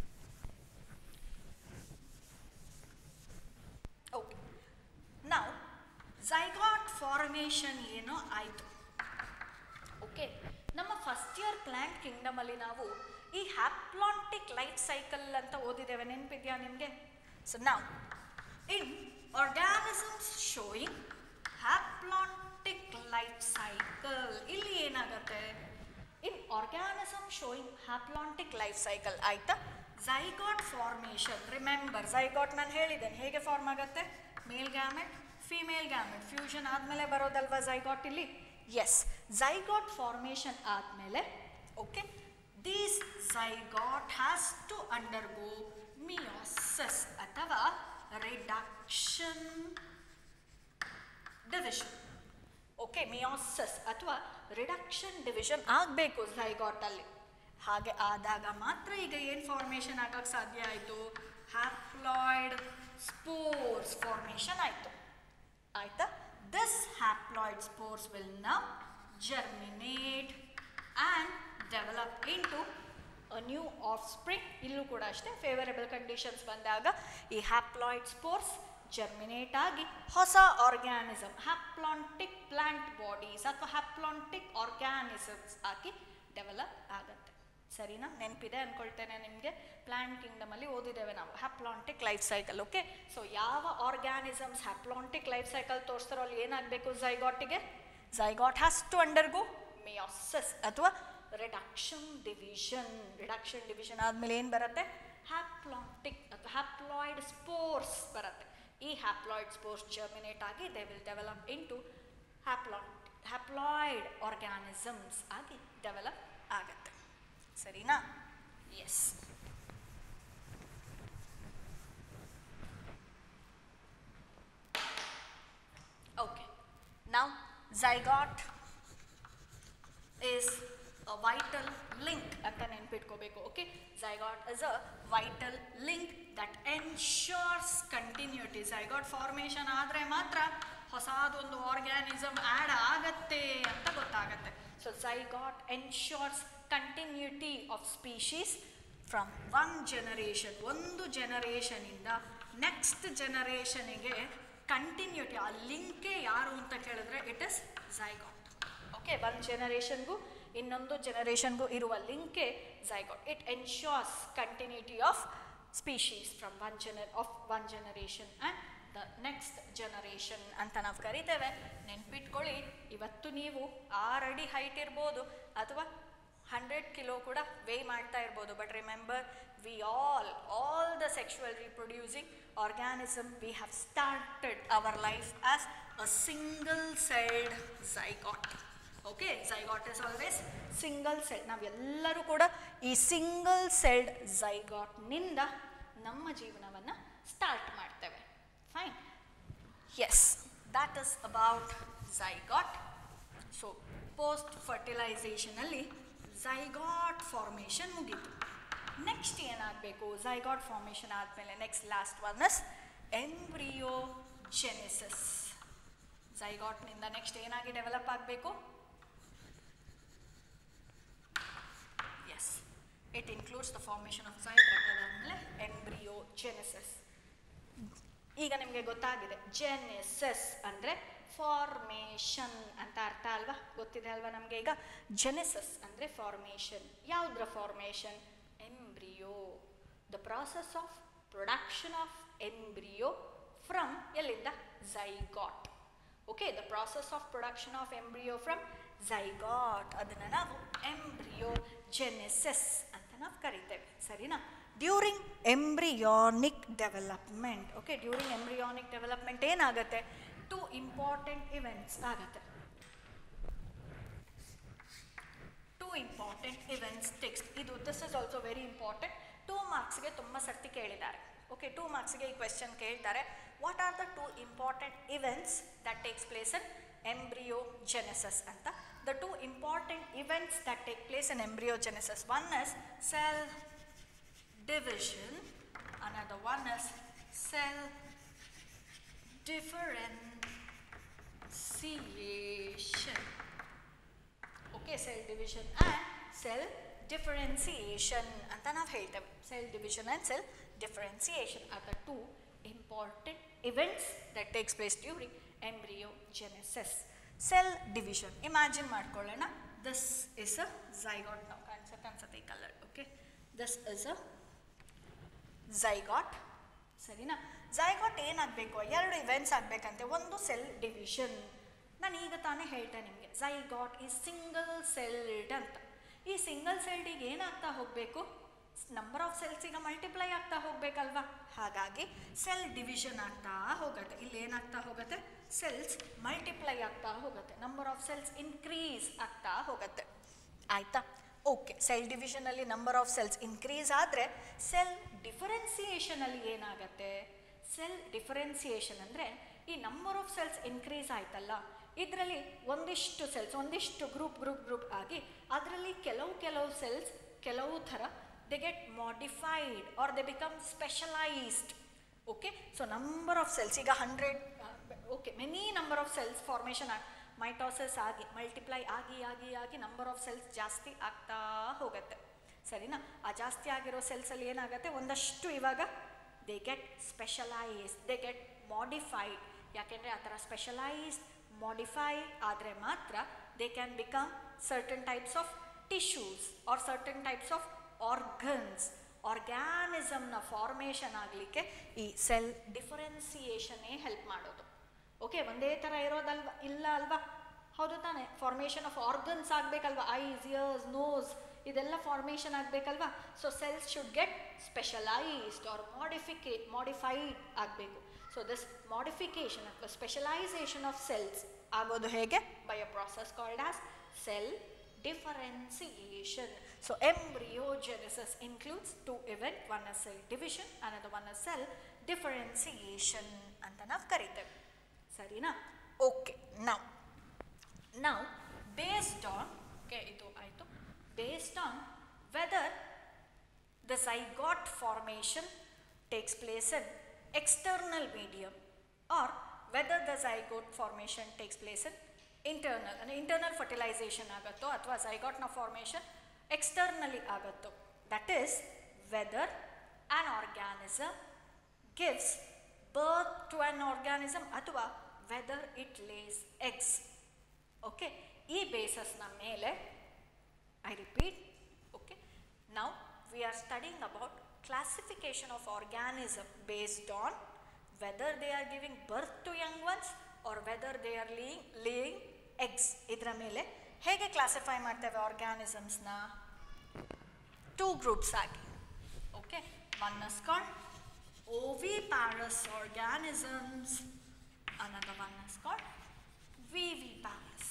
ಓಕೆ ನಾವು ಝೈಗಾಟ್ ಫಾರ್ಮೇಷನ್ ಏನೋ ಆಯಿತು ಓಕೆ ನಮ್ಮ ಫಸ್ಟ್ ಇಯರ್ ಪ್ಲ್ಯಾಂಟ್ ಕಿಂಗ್ಡಮಲ್ಲಿ ನಾವು ಈ ಹ್ಯಾಪ್ಲಾಂಟಿಕ್ ಲೈಫ್ ಸೈಕಲ್ ಅಂತ ಓದಿದ್ದೇವೆ ನೆನಪಿದ್ಯಾ ನಿಮಗೆ ಸೊ ನಾವು in organisms showing haplontic life cycle ಇಲ್ಲಿ ಏನಾಗುತ್ತೆ in organism showing haplontic life cycle ಆಯ್ತಾ ಝೈಗಾಟ್ ಫಾರ್ಮೇಷನ್ ರಿಮೆಂಬರ್ ಝೈಗಾಟ್ ನಾನು ಹೇಳಿದ್ದೇನೆ ಹೇಗೆ ಫಾರ್ಮ್ ಆಗುತ್ತೆ male gamete female gamete fusion ಆದಮೇಲೆ ಬರೋದಲ್ವಾ ಝೈಗಾಟ್ ಇಲ್ಲಿ ಎಸ್ ಝೈಗಾಟ್ ಫಾರ್ಮೇಷನ್ ಆದಮೇಲೆ okay these zygote has to undergo meiosis ಅಥವಾ ರಿಡಕ್ಷನ್ ಡಿವಿಷನ್ ಓಕೆ ಮಿಯೋಸಸ್ ಅಥವಾ ರಿಡಕ್ಷನ್ ಡಿವಿಷನ್ ಆಗಬೇಕು ಝೈಗಾಟಲ್ಲಿ ಹಾಗೆ ಆದಾಗ ಮಾತ್ರ ಈಗ ಏನು ಫಾರ್ಮೇಷನ್ ಆಗಕ್ಕೆ ಸಾಧ್ಯ ಆಯಿತು ಹ್ಯಾಪ್ಲಾಯ್ಡ್ ಸ್ಪೋರ್ಸ್ ಫಾರ್ಮೇಷನ್ ಆಯಿತು ಆಯ್ತಾ this haploid spores will now germinate and develop into new offspring ಇಲ್ಲೂ ಕೂಡ ಅಷ್ಟೇ ಫೇವರೇಬಲ್ ಕಂಡೀಷನ್ಸ್ ಬಂದಾಗ ಈ ಹ್ಯಾಪ್ಲಾಯ್ಡ್ ಸ್ಪೋರ್ಸ್ ಜರ್ಮಿನೇಟ್ ಆಗಿ ಹೊಸ ಆರ್ಗ್ಯಾನಿಸಮ್ ಹ್ಯಾಪ್ಲಾಂಟಿಕ್ ಪ್ಲಾಂಟ್ ಬಾಡೀಸ್ ಅಥವಾ ಹ್ಯಾಪ್ಲಾಂಟಿಕ್ ಆರ್ಗ್ಯಾನಿಸಮ್ಸ್ ಆಗಿ ಡೆವಲಪ್ ಆಗುತ್ತೆ ಸರಿನಾ ನೆನಪಿದೆ ಅನ್ಕೊಳ್ತೇನೆ ನಿಮಗೆ ಪ್ಲಾಂಟ್ ಕಿಂಗ್ಡಮ್ ಅಲ್ಲಿ ಓದಿದ್ದೇವೆ ನಾವು haplontic life cycle okay so ಯಾವ ಆರ್ಗ್ಯಾನಿಸಮ್ಸ್ ಹ್ಯಾಪ್ಲಾಂಟಿಕ್ ಲೈಫ್ ಸೈಕಲ್ ತೋರಿಸ್ತಾರೋ ಅಲ್ಲಿ ಏನಾಗಬೇಕು ಝೈಗಾಟಿಗೆ zygote has to undergo meiosis ಅಥವಾ ರಿಡಕ್ಷನ್ ಡಿವಿಷನ್ ರಿಡಕ್ಷನ್ ಡಿವಿಷನ್ ಆದಮೇಲೆ ಏನು ಬರುತ್ತೆ ಹ್ಯಾಪ್ಲಾಂಟಿಕ್ ಅಥವಾ ಹ್ಯಾಪ್ಲಾಯ್ಡ್ ಸ್ಪೋರ್ಸ್ ಬರುತ್ತೆ ಈ ಹ್ಯಾಪ್ಲಾಯ್ಡ್ ಸ್ಪೋರ್ಸ್ ಜರ್ಮಿನೇಟ್ ಆಗಿ they will develop into haplont haploid organisms ಆಗಿ ಡೆವಲಪ್ ಆಗುತ್ತೆ ಸರಿನಾ ಎಸ್ ಓಕೆ ನಾವು zygote is a vital link ಅಂತ ನೆನ್ಪಿಟ್ಕೋಬೇಕು okay zygote is a vital link that ensures continuity zygote formation ಆದರೆ ಮಾತ್ರ ಹೊಸದೊಂದು ಆರ್ಗ್ಯಾನಿಸಮ್ ಆ್ಯಡ್ ಆಗತ್ತೆ ಅಂತ ಗೊತ್ತಾಗತ್ತೆ so zygote ensures continuity of species from one generation ಒಂದು ಜನರೇಷನಿಂದ ನೆಕ್ಸ್ಟ್ ಜನರೇಷನಿಗೆ ಕಂಟಿನ್ಯೂಟಿ ಆ ಲಿಂಕೇ ಯಾರು ಅಂತ ಕೇಳಿದ್ರೆ ಇಟ್ ಇಸ್ ಝೈಗಾಟ್ ಓಕೆ ಒಂದು ಜನರೇಷನ್ಗೂ ಇನ್ನೊಂದು ಜನರೇಷನ್ಗೂ ಇರುವ ಲಿಂಕೇ zygote it ensures continuity of species from one gen of one generation and the next generation ಅಂತ ನಾವು ಕರಿತೇವೆ ನೆನ್ಪಿಟ್ಕೊಳ್ಳಿ ಇವತ್ತು ನೀವು ಆರು ಅಡಿ ಹೈಟ್ ಇರ್ಬೋದು ಅಥವಾ ಹಂಡ್ರೆಡ್ ಕಿಲೋ ಕೂಡ ವೇ ಮಾಡ್ತಾ ಇರ್ಬೋದು but remember we all all the sexual reproducing organism we have started our life as a single celled zygote okay zygote is always single cell ನಾವೆಲ್ಲರೂ ಕೂಡ ಈ ಸಿಂಗಲ್ ಸೆಲ್ಡ್ ಝೈಗಾಟ್ನಿಂದ ನಮ್ಮ ಜೀವನವನ್ನು ಸ್ಟಾರ್ಟ್ ಮಾಡ್ತೇವೆ fine yes that is about zygote so post ಫರ್ಟಿಲೈಸೇಷನಲ್ಲಿ zygote formation ಮುಗೀತು next ಏನಾಗಬೇಕು zygote formation ಆದಮೇಲೆ next last one is embryogenesis ಝೈಗಾಟ್ನಿಂದ ನೆಕ್ಸ್ಟ್ ಏನಾಗಿ ಡೆವಲಪ್ ಆಗಬೇಕು yes it includes the formation of zygote ಅದಾದಮೇಲೆ ಎಂಬ್ರಿಯೋ ಜೆನೆಸಿಸ್ ಈಗ ನಿಮಗೆ ಗೊತ್ತಾಗಿದೆ ಜೆನೆಸಸ್ ಅಂದರೆ ಫಾರ್ಮೇಷನ್ ಅಂತ ಅರ್ಥ ಅಲ್ವಾ ಗೊತ್ತಿದೆ ಅಲ್ವಾ ನಮಗೆ ಈಗ ಜೆನೆಸಸ್ ಅಂದರೆ ಫಾರ್ಮೇಷನ್ ಯಾವುದ್ರ formation embryo the process of production of embryo from ಎಲ್ಲಿಂದ zygote okay the process of production of embryo from zygote ಅದನ್ನು ನಾವು ಎಂಬ್ರಿಯೋ ಜೆನೆಸಸ್ ಅಂತ ನಾವು ಕರಿತೇವೆ ಸರಿನಾ during embryonic development okay during embryonic development ಏನಾಗುತ್ತೆ ಟು ಇಂಪಾರ್ಟೆಂಟ್ ಇವೆಂಟ್ಸ್ ಆಗುತ್ತೆ two important events text ಇದು this is also very important two ಮಾರ್ಕ್ಸ್ಗೆ ತುಂಬ ಸರ್ತಿ ಕೇಳಿದ್ದಾರೆ ಓಕೆ ಟೂ ಮಾರ್ಕ್ಸ್ಗೆ ಈ ಕ್ವೆಶನ್ ಕೇಳ್ತಾರೆ what are the two important events that takes place in embryogenesis ಅಂತ the two important events that take place in embryogenesis one is cell division another one is cell differentiation okay cell division and cell differentiation ಅಂತ ನಾವು ಹೇಳ್ತೇವೆ cell division and cell differentiation are the two important events that takes place during embryogenesis cell division imagine ಮಾಡ್ಕೊಳ್ಳೋಣ this is a zygote ನಾವು ಕಾಣಿಸುತ್ತೆ ಅನ್ಸುತ್ತೆ ಈ colour okay this is a zygote ಸರಿನಾ zygote ಏನಾಗಬೇಕು ಎರಡು ಇವೆಂಟ್ಸ್ ಆಗಬೇಕಂತೆ ಒಂದು ಸೆಲ್ ಡಿವಿಷನ್ ನಾನು ಈಗ ತಾನೇ ಹೇಳ್ತೆ ನಿಮಗೆ ಝೈಗಾಟ್ ಈ ಸಿಂಗಲ್ ಸೆಲ್ಡ್ ಅಂತ ಈ ಸಿಂಗಲ್ ಸೆಲ್ಡಿಗೆ ಏನಾಗ್ತಾ ಹೋಗಬೇಕು ನಂಬರ್ ಆಫ್ ಸೆಲ್ಸ್ ಈಗ ಮಲ್ಟಿಪ್ಲೈ ಆಗ್ತಾ ಹೋಗ್ಬೇಕಲ್ವಾ ಹಾಗಾಗಿ ಸೆಲ್ ಡಿವಿಷನ್ ಆಗ್ತಾ ಹೋಗುತ್ತೆ ಇಲ್ಲಿ ಏನಾಗ್ತಾ ಹೋಗುತ್ತೆ ಸೆಲ್ಸ್ ಮಲ್ಟಿಪ್ಲೈ ಆಗ್ತಾ ಹೋಗುತ್ತೆ ನಂಬರ್ ಆಫ್ ಸೆಲ್ಸ್ ಇನ್ಕ್ರೀಸ್ ಆಗ್ತಾ ಹೋಗುತ್ತೆ ಆಯ್ತಾ ಓಕೆ ಸೆಲ್ ಡಿವಿಷನಲ್ಲಿ ನಂಬರ್ ಆಫ್ ಸೆಲ್ಸ್ ಇನ್ಕ್ರೀಸ್ ಆದರೆ ಸೆಲ್ ಡಿಫರೆನ್ಸಿಯೇಷನಲ್ಲಿ ಏನಾಗುತ್ತೆ ಸೆಲ್ ಡಿಫರೆನ್ಸಿಯೇಷನ್ ಅಂದರೆ ಈ ನಂಬರ್ ಆಫ್ ಸೆಲ್ಸ್ ಇನ್ಕ್ರೀಸ್ ಆಯ್ತಲ್ಲ ಇದರಲ್ಲಿ ಒಂದಿಷ್ಟು ಸೆಲ್ಸ್ ಒಂದಿಷ್ಟು ಗ್ರೂಪ್ ಗ್ರೂಪ್ ಗ್ರೂಪ್ ಆಗಿ ಅದರಲ್ಲಿ ಕೆಲವು ಕೆಲವು ಸೆಲ್ಸ್ ಕೆಲವು ಥರ they get modified or they become specialized okay so number of cells ಈಗ hundred okay many number of cells formation ಆಗಿ ಮೈಟೋಸಿಸ್ ಆಗಿ ಮಲ್ಟಿಪ್ಲೈ ಆಗಿ ಆಗಿ ಆಗಿ ನಂಬರ್ ಆಫ್ ಸೆಲ್ಸ್ ಜಾಸ್ತಿ ಆಗ್ತಾ ಹೋಗುತ್ತೆ ಸರಿನಾ ಆ ಜಾಸ್ತಿ ಆಗಿರೋ ಸೆಲ್ಸಲ್ಲಿ ಏನಾಗುತ್ತೆ ಒಂದಷ್ಟು ಇವಾಗ they get specialize they get modified ಯಾಕೆಂದರೆ ಆ ಥರ ಸ್ಪೆಷಲೈಸ್ಡ್ ಮಾಡಿಫೈ ಆದರೆ ಮಾತ್ರ they can become certain types of tissues or certain types of organs ಆರ್ಗ್ಯಾನಿಸಮ್ನ ಫಾರ್ಮೇಷನ್ ಆಗಲಿಕ್ಕೆ ಈ ಸೆಲ್ ಡಿಫರೆನ್ಸಿಯೇಷನ್ನೇ ಹೆಲ್ಪ್ ಮಾಡೋದು ಓಕೆ ಒಂದೇ ಥರ ಇರೋದಲ್ವಾ ಇಲ್ಲ ಅಲ್ವಾ ಹೌದು ತಾನೆ ಫಾರ್ಮೇಷನ್ ಆಫ್ ಆರ್ಗನ್ಸ್ ಆಗಬೇಕಲ್ವಾ ಐಸ್ ಇಯರ್ಸ್ ನೋಸ್ ಇದೆಲ್ಲ ಫಾರ್ಮೇಷನ್ ಆಗಬೇಕಲ್ವಾ so cells should get specialized or ಮಾಡಿಫಿಕೇ ಮಾಡಿಫೈಡ್ ಆಗಬೇಕು ಸೊ ದಿಸ್ ಮಾಡಿಫಿಕೇಶನ್ ಅಥವಾ ಸ್ಪೆಷಲೈಸೇಷನ್ ಆಫ್ ಸೆಲ್ಸ್ ಆಗೋದು ಹೇಗೆ by a process called as cell differentiation. So embryogenesis includes two events, one is cell division, another one is cell differentiation ಅಂತ ನಾವು ಕರಿತೇವೆ ಸರಿನಾ okay ನಾವು ನಾವು ಬೇಸ್ಡ್ ಆನ್ ಓಕೆ ಇದು ಆಯಿತು based on whether the zygote formation takes place in external medium or whether the zygote formation takes place in internal ಅಂದರೆ internal fertilization ಆಗುತ್ತೋ ಅಥವಾ ಝೈಗಾಟ್ನ ಫಾರ್ಮೇಷನ್ ಎಕ್ಸ್ಟರ್ನಲಿ ಆಗುತ್ತೋ that is whether an organism gives birth to an organism ಅಥವಾ whether it lays eggs okay ಈ ಬೇಸಸ್ನ ಮೇಲೆ I repeat, okay. Now we are studying about classification of organism based on whether they are giving birth to young ones or whether they are laying, laying eggs. ಇದರ ಮೇಲೆ ಹೇಗೆ classify ಮಾಡ್ತೇವೆ ಆರ್ಗ್ಯಾನಿಸಮ್ಸ್ನ two groups ಆಗಿ okay one is called oviparous organisms another one is called viviparous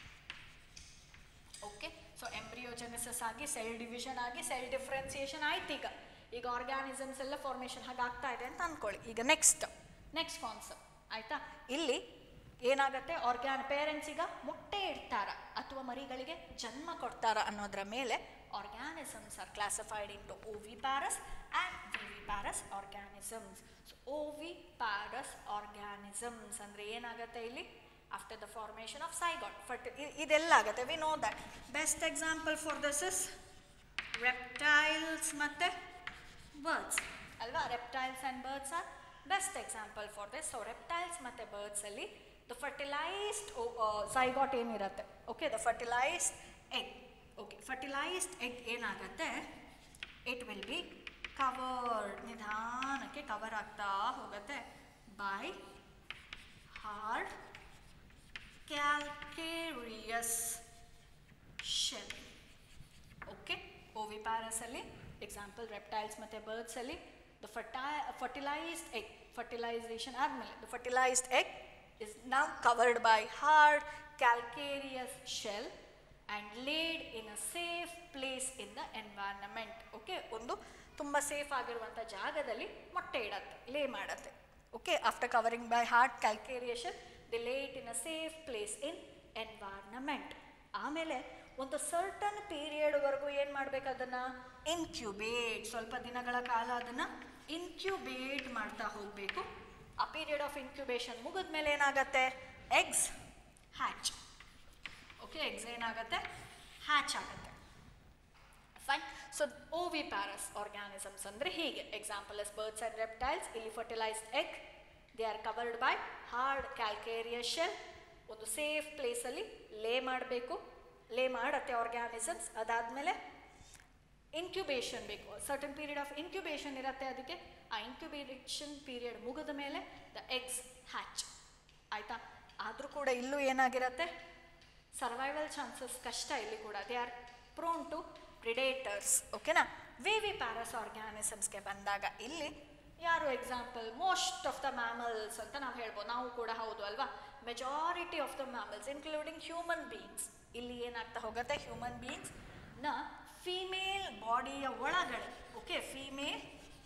okay so embryogenesis ಆಗಿ cell division ಆಗಿ cell differentiation ಆಯ್ತು ಈಗ ಈಗ ಆರ್ಗ್ಯಾನಿಸಮ್ಸ್ ಎಲ್ಲ ಫಾರ್ಮೇಷನ್ ಹಾಗೆ ಆಗ್ತಾ ಇದೆ ಅಂತ ಅನ್ಕೊಳ್ಳಿ ಈಗ ನೆಕ್ಸ್ಟ್ ನೆಕ್ಸ್ಟ್ ಕಾನ್ಸೆಪ್ಟ್ ಆಯ್ತಾ ಇಲ್ಲಿ ಏನಾಗುತ್ತೆ ಆರ್ಗ್ಯಾನ್ ಪೇರೆಂಟ್ಸ್ ಈಗ ಮೊಟ್ಟೆ ಇಡ್ತಾರ ಅಥವಾ ಮರಿಗಳಿಗೆ ಜನ್ಮ ಕೊಡ್ತಾರ ಅನ್ನೋದ್ರ ಮೇಲೆ organisms are classified into oviparous and viviparous organisms so oviparous organisms ಅಂದರೆ ಏನಾಗುತ್ತೆ ಇಲ್ಲಿ after the formation of zygote. But ಇದೆಲ್ಲ ಆಗುತ್ತೆ we know that best example for this is reptiles ಮತ್ತು ಬರ್ಡ್ಸ್ ಅಲ್ವಾ reptiles and birds are best example for this so reptiles ಮತ್ತು ಬರ್ಡ್ಸಲ್ಲಿ the fertilized zygote ಏನಿರುತ್ತೆ okay the fertilized egg okay fertilized egg ಏನಾಗುತ್ತೆ it will be covered ನಿಧಾನಕ್ಕೆ cover ಆಗ್ತಾ ಹೋಗುತ್ತೆ by hard calcareous shell okay ಓವಿಪ್ಯಾರಸಲ್ಲಿ example reptiles ಮತ್ತು ಬರ್ಡ್ಸಲ್ಲಿ ದ ಫರ್ಟೈ ಫರ್ಟಿಲೈಸ್ಡ್ ಎಗ್ ಫರ್ಟಿಲೈಸೇಷನ್ ಆದಮೇಲೆ the fertilized egg is now covered by hard calcareous shell and laid in a safe place in the environment okay ಒಂದು ತುಂಬ safe ಆಗಿರುವಂಥ ಜಾಗದಲ್ಲಿ ಮೊಟ್ಟೆ ಇಡತ್ತೆ ಲೇ ಮಾಡತ್ತೆ okay after covering by hard calcareation the laid in a safe place in environment ಆಮೇಲೆ ಒಂದು certain ಪೀರಿಯಡ್ವರೆಗೂ ಏನು ಮಾಡ್ಬೇಕು ಅದನ್ನು ಇನ್ಕ್ಯುಬೇಟ್ ಸ್ವಲ್ಪ ದಿನಗಳ ಕಾಲ ಅದನ್ನು ಇನ್ಕ್ಯುಬೇಟ್ ಮಾಡ್ತಾ ಹೋಗಬೇಕು ಆ ಪೀರಿಯಡ್ ಆಫ್ ಇನ್ಕ್ಯುಬೇಷನ್ ಮುಗಿದ ಮೇಲೆ ಏನಾಗತ್ತೆ ಎಗ್ಸ್ ಹ್ಯಾಚ್ ಓಕೆ ಎಗ್ಸ್ ಏನಾಗುತ್ತೆ ಹ್ಯಾಚ್ ಆಗುತ್ತೆ fine so oviparous organisms ಅಂದರೆ ಹೀಗೆ example as birds and reptiles ಇಲ್ಲಿ fertilized egg they are covered by hard calcareous shell ಒಂದು ಸೇಫ್ ಪ್ಲೇಸಲ್ಲಿ ಲೇ ಮಾಡಬೇಕು ಲೇ ಮಾಡತ್ತೆ ಆರ್ಗ್ಯಾನಿಸಮ್ಸ್ ಅದಾದಮೇಲೆ ಇನ್ಕ್ಯುಬೇಷನ್ ಬೇಕು ಸರ್ಟನ್ ಪೀರಿಯಡ್ ಆಫ್ ಇನ್ಕ್ಯುಬೇಷನ್ ಇರುತ್ತೆ ಅದಕ್ಕೆ ಆ ಇನ್ಕ್ಯುಬೇಷನ್ ಪೀರಿಯಡ್ ಮುಗಿದ ಮೇಲೆ ದ ಎಗ್ಸ್ ಹ್ಯಾಚ್ ಆಯಿತಾ ಆದರೂ ಕೂಡ ಇಲ್ಲೂ ಏನಾಗಿರುತ್ತೆ ಸರ್ವೈವಲ್ ಚಾನ್ಸಸ್ ಕಷ್ಟ ಇಲ್ಲಿ ಕೂಡ they are prone to predators ಓಕೆನಾ ವಿ ವಿ ಪ್ಯಾರಸ್ ಆರ್ಗ್ಯಾನಿಸಮ್ಸ್ಗೆ ಬಂದಾಗ ಇಲ್ಲಿ ಯಾರು example most of the mammals ಅಂತ ನಾವು ಹೇಳ್ಬೋದು ನಾವು ಕೂಡ ಹೌದು ಅಲ್ವಾ majority of the mammals including human beings ಇಲ್ಲಿ ಏನಾಗ್ತಾ ಹೋಗುತ್ತೆ ಹ್ಯೂಮನ್ ಬೀಯಿಂಗ್ಸ್ ನ ಫೀಮೇಲ್ ಬಾಡಿಯ ಒಳಗಡೆ ಓಕೆ ಫೀಮೇಲ್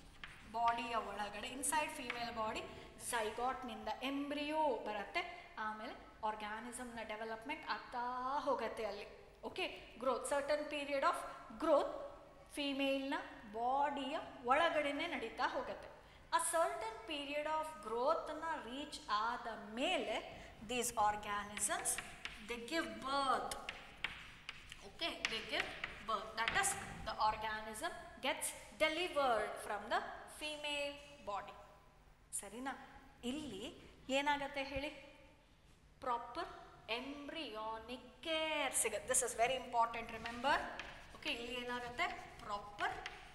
ಬಾಡಿಯ ಒಳಗಡೆ ಇನ್ಸೈಡ್ ಫೀಮೇಲ್ ಬಾಡಿ ಝೈಗಾಟ್ನಿಂದ ಎಂಬ್ರಿಯೋ ಬರುತ್ತೆ ಆಮೇಲೆ ಆರ್ಗ್ಯಾನಿಸಮ್ನ ಡೆವಲಪ್ಮೆಂಟ್ ಆಗ್ತಾ ಹೋಗುತ್ತೆ ಅಲ್ಲಿ okay growth certain period of growth ಫೀಮೇಲ್ನ ಬಾಡಿಯ ಒಳಗಡೆನೆ ನಡೀತಾ ಹೋಗುತ್ತೆ ಆ ಸರ್ಟನ್ ಪೀರಿಯಡ್ ಆಫ್ ಗ್ರೋತ್ನ ರೀಚ್ ಆದ ಮೇಲೆ these organisms they give birth okay they give birth. That is, the organism gets delivered from the female body. ಸರಿನಾ ಇಲ್ಲಿ ಏನಾಗತ್ತೆ ಹೇಳಿ ಪ್ರಾಪರ್ ಎಂಬ್ರಿಯಾನಿಕ್ ಕೇರ್ ಸಿಗುತ್ತೆ this is very important remember okay ಇಲ್ಲಿ ಏನಾಗುತ್ತೆ proper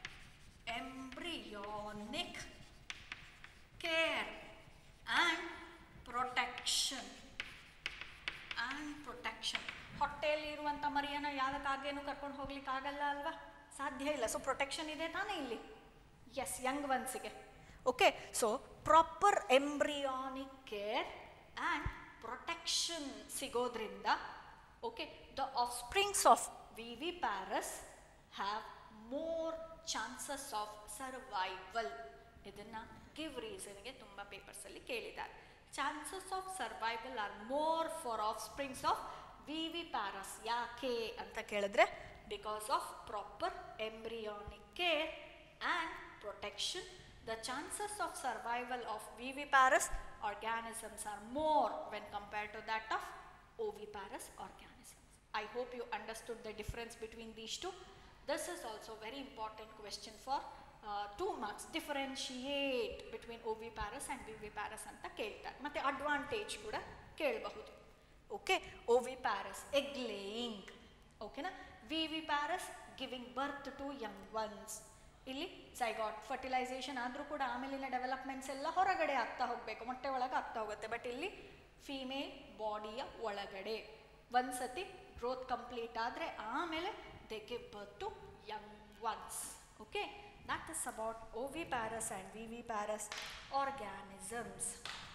embryonic care and protection and protection ಹೊಟ್ಟೆಯಲ್ಲಿ ಇರುವಂಥ ಮರಿಯನ್ನ ಯಾವುದಕ್ಕಾಗೇನು ಕರ್ಕೊಂಡು ಹೋಗ್ಲಿಕ್ಕೆ ಆಗಲ್ಲ ಅಲ್ವಾ ಸಾಧ್ಯ ಇಲ್ಲ ಸೊ ಪ್ರೊಟೆಕ್ಷನ್ ಇದೆ ತಾನೇ ಇಲ್ಲಿ ಎಸ್ ಯಂಗ್ ಒನ್ಸಿಗೆ okay so proper embryonic care and protection ಸಿಗೋದ್ರಿಂದ okay the offsprings of viviparous have more chances of survival ಇದನ್ನು ಗಿವ್ ರೀಸನ್ಗೆ ತುಂಬ ಪೇಪರ್ಸಲ್ಲಿ ಕೇಳಿದ್ದಾರೆ chances of survival are more for offsprings of viviparous ಯಾಕೆ ಅಂತ ಕೇಳಿದ್ರೆ because of proper embryonic care and protection the chances of survival of viviparous organisms are more when compare to that of oviparous organisms. I hope you understood the difference between these two. This is also very important question for uh, two marks. Differentiate between oviparous and viviparous ಅಂತ ಕೇಳ್ತಾರೆ ಮತ್ತೆ advantage ಕೂಡ ಕೇಳಬಹುದು okay oviparous egg laying ಓಕೆನಾ viviparous giving birth to young ones ಇಲ್ಲಿ ಸೈಗಾಟ್ fertilisation ಆದರೂ ಕೂಡ ಆಮೇಲಿನ developments ಎಲ್ಲ ಹೊರಗಡೆ ಆಗ್ತಾ ಹೋಗಬೇಕು ಮೊಟ್ಟೆ ಒಳಗೆ ಆಗ್ತಾ ಹೋಗುತ್ತೆ ಬಟ್ ಇಲ್ಲಿ ಫೀಮೇಲ್ ಬಾಡಿಯ ಒಳಗಡೆ ಒಂದ್ಸತಿ ಗ್ರೋತ್ ಕಂಪ್ಲೀಟ್ ಆದರೆ ಆಮೇಲೆ they give birth to young ones okay that is about oviparous and viviparous organisms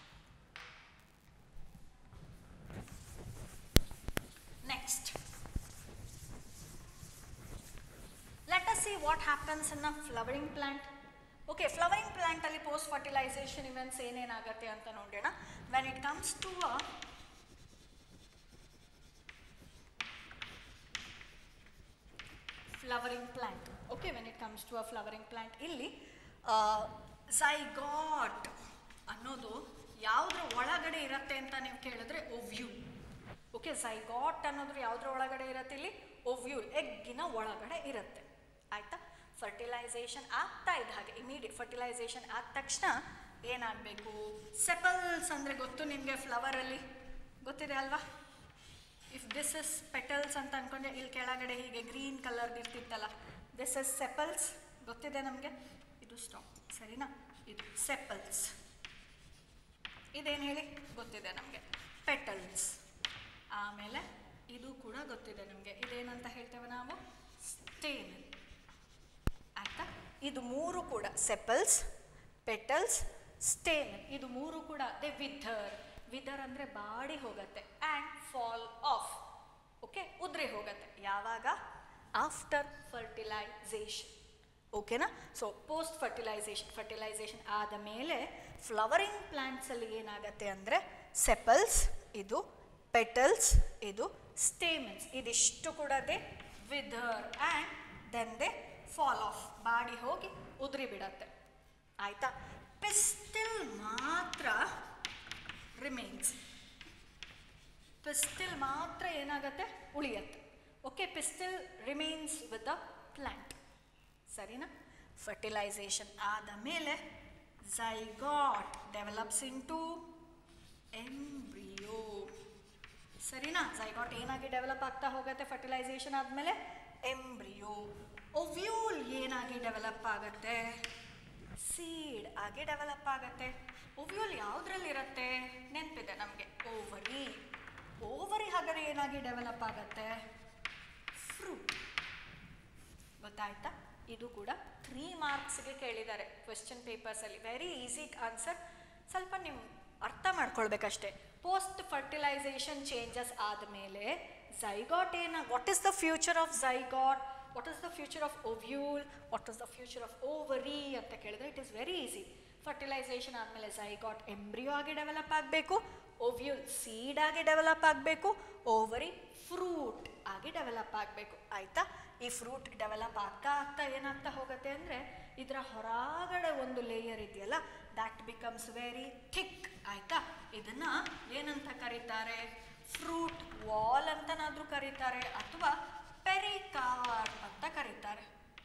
next let us see what happens in a flowering plant okay flowering ಪ್ಲಾಂಟಲ್ಲಿ post fertilization events ಏನೇನಾಗತ್ತೆ ಅಂತ ನೋಡೋಣ when it comes to a flowering plant okay when it comes to a flowering plant ಇಲ್ಲಿ zygote ಅನ್ನೋದು ಯಾವುದ್ರ ಒಳಗಡೆ ಇರುತ್ತೆ ಅಂತ ನೀವು ಕೇಳಿದ್ರೆ ಓವ್ಯೂಲ್ ಓಕೆ ಝೈಗಾಟ್ ಅನ್ನೋದ್ರ ಯಾವುದ್ರ ಒಳಗಡೆ ಇರುತ್ತೆ ಇಲ್ಲಿ ಓವ್ಯೂಲ್ ಎಗ್ಗಿನ ಒಳಗಡೆ ಇರುತ್ತೆ ಆಯ್ತಾ ಫರ್ಟಿಲೈಸೇಷನ್ ಆಗ್ತಾ ಇದ್ದ ಹಾಗೆ ಇಮಿಡಿಯೇಟ್ ಫರ್ಟಿಲೈಸೇಷನ್ ಆದ ತಕ್ಷಣ ಏನಾಗಬೇಕು ಸೆಪಲ್ಸ್ ಅಂದರೆ ಗೊತ್ತು ನಿಮಗೆ ಫ್ಲವರಲ್ಲಿ ಗೊತ್ತಿದೆ ಅಲ್ವಾ ಇಫ್ ದಿಸ್ ಇಸ್ ಪೆಟಲ್ಸ್ ಅಂತ ಅನ್ಕೊಂಡೆ ಇಲ್ಲಿ ಕೆಳಗಡೆ ಹೀಗೆ ಗ್ರೀನ್ ಕಲರ್ ಇರ್ತಿತ್ತಲ್ಲ ದಿಸ್ ಇಸ್ ಸೆಪಲ್ಸ್ ಗೊತ್ತಿದೆ ನಮಗೆ ಇದು ಸ್ಟಾಪ್ ಸರಿನಾ ಇದು ಸೆಪಲ್ಸ್ ಇದೇನು ಹೇಳಿ ಗೊತ್ತಿದೆ ನಮಗೆ ಪೆಟಲ್ಸ್ ಆಮೇಲೆ ಇದು ಕೂಡ ಗೊತ್ತಿದೆ ನಮಗೆ ಇದೇನಂತ ಹೇಳ್ತೇವೆ ನಾವು ಸ್ಟೇನ್ ಆಯ್ತಾ ಇದು ಮೂರು ಕೂಡ ಸೆಪಲ್ಸ್ ಪೆಟಲ್ಸ್ ಸ್ಟೇನ್ ಇದು ಮೂರು ಕೂಡ ಅದೇ ವಿಧರ್ ವಿಧರ್ ಅಂದರೆ ಬಾಡಿ ಹೋಗತ್ತೆ ಆ್ಯಂಡ್ ಫಾಲ್ ಆಫ್ ಓಕೆ ಉದ್ರಿ ಹೋಗತ್ತೆ ಯಾವಾಗ ಆಫ್ಟರ್ ಫರ್ಟಿಲೈಸೇಷನ್ ಓಕೆನಾ ಸೊ ಪೋಸ್ಟ್ ಫರ್ಟಿಲೈಸೇಷನ್ ಫರ್ಟಿಲೈಸೇಷನ್ ಆದ ಮೇಲೆ ಫ್ಲವರಿಂಗ್ ಪ್ಲ್ಯಾಂಟ್ಸಲ್ಲಿ ಏನಾಗತ್ತೆ ಅಂದರೆ ಸೆಪಲ್ಸ್ ಇದು ಪೆಟಲ್ಸ್ ಇದು ಸ್ಟೇಮನ್ಸ್ ಇದಿಷ್ಟು ಕೂಡ they wither and then they fall off ಬಾಡಿ ಹೋಗಿ ಉದುರಿ ಬಿಡತ್ತೆ ಆಯ್ತಾ ಪಿಸ್ಟಿಲ್ ಮಾತ್ರ ರಿಮೈನ್ಸ್ ಪಿಸ್ಟಿಲ್ ಮಾತ್ರ ಏನಾಗತ್ತೆ ಉಳಿಯತ್ತೆ okay pistil remains with the plant ಸರಿನಾ ಫರ್ಟಿಲೈಸೇಷನ್ ಆದ ಮೇಲೆ zygote develops into embryo ಸರಿನಾ ಝೈಗಾಟ್ ಏನಾಗಿ ಡೆವಲಪ್ ಆಗ್ತಾ ಹೋಗುತ್ತೆ ಫರ್ಟಿಲೈಸೇಷನ್ ಆದಮೇಲೆ ಎಂಬ್ರಿಯೋ ಒವ್ಯೂಲ್ ಏನಾಗಿ ಡೆವಲಪ್ ಆಗುತ್ತೆ ಸೀಡ್ ಆಗಿ ಡೆವಲಪ್ ಆಗುತ್ತೆ ಒವ್ಯೂಲ್ ಯಾವುದ್ರಲ್ಲಿರುತ್ತೆ ನೆನಪಿದೆ ನಮಗೆ ಓವರಿ ಓವರಿ ಹಾಗಾದ್ರೆ ಏನಾಗಿ ಡೆವಲಪ್ ಆಗುತ್ತೆ ಫ್ರೂಟ್ ಗೊತ್ತಾಯ್ತಾ ಇದು ಕೂಡ ತ್ರೀ ಮಾರ್ಕ್ಸ್ಗೆ ಕೇಳಿದ್ದಾರೆ ಕ್ವೆಶ್ಚನ್ ಪೇಪರ್ಸಲ್ಲಿ ವೆರಿ ಈಸಿ ಆನ್ಸರ್ ಸ್ವಲ್ಪ ನೀವು ಅರ್ಥ ಮಾಡ್ಕೊಳ್ಬೇಕಷ್ಟೇ ಪೋಸ್ಟ್ ಫರ್ಟಿಲೈಸೇಷನ್ ಚೇಂಜಸ್ ಆದಮೇಲೆ ಝೈಗಾಟ್ ಏನ what is the future of zygote what is the future of ovule what is the future of ovary ಅಂತ ಕೇಳಿದ್ರೆ it is very easy fertilization ಆದಮೇಲೆ ಝೈಗಾಟ್ ಎಂಬ್ರಿಯೋ ಆಗಿ ಡೆವಲಪ್ ಆಗಬೇಕು ಓವ್ಯೂಲ್ ಸೀಡ್ ಆಗಿ develop ಆಗಬೇಕು ovary fruit ಆಗಿ develop ಆಗಬೇಕು ಆಯಿತಾ ಈ ಫ್ರೂಟ್ ಡೆವಲಪ್ ಆಗ್ತಾ ಆಗ್ತಾ ಏನಾಗ್ತಾ ಹೋಗುತ್ತೆ ಅಂದರೆ ಇದರ ಹೊರಗಡೆ ಒಂದು ಲೇಯರ್ ಇದೆಯಲ್ಲ ದ್ಯಾಟ್ ಬಿಕಮ್ಸ್ ವೆರಿ ಥಿಕ್ ಆಯಿತಾ ಇದನ್ನು ಏನಂತ ಕರೀತಾರೆ ಫ್ರೂಟ್ ವಾಲ್ ಅಂತನಾದರೂ ಕರೀತಾರೆ ಅಥವಾ ಪೆರಿಕಾರ್ಪ್ ಅಂತ ಕರೀತಾರೆ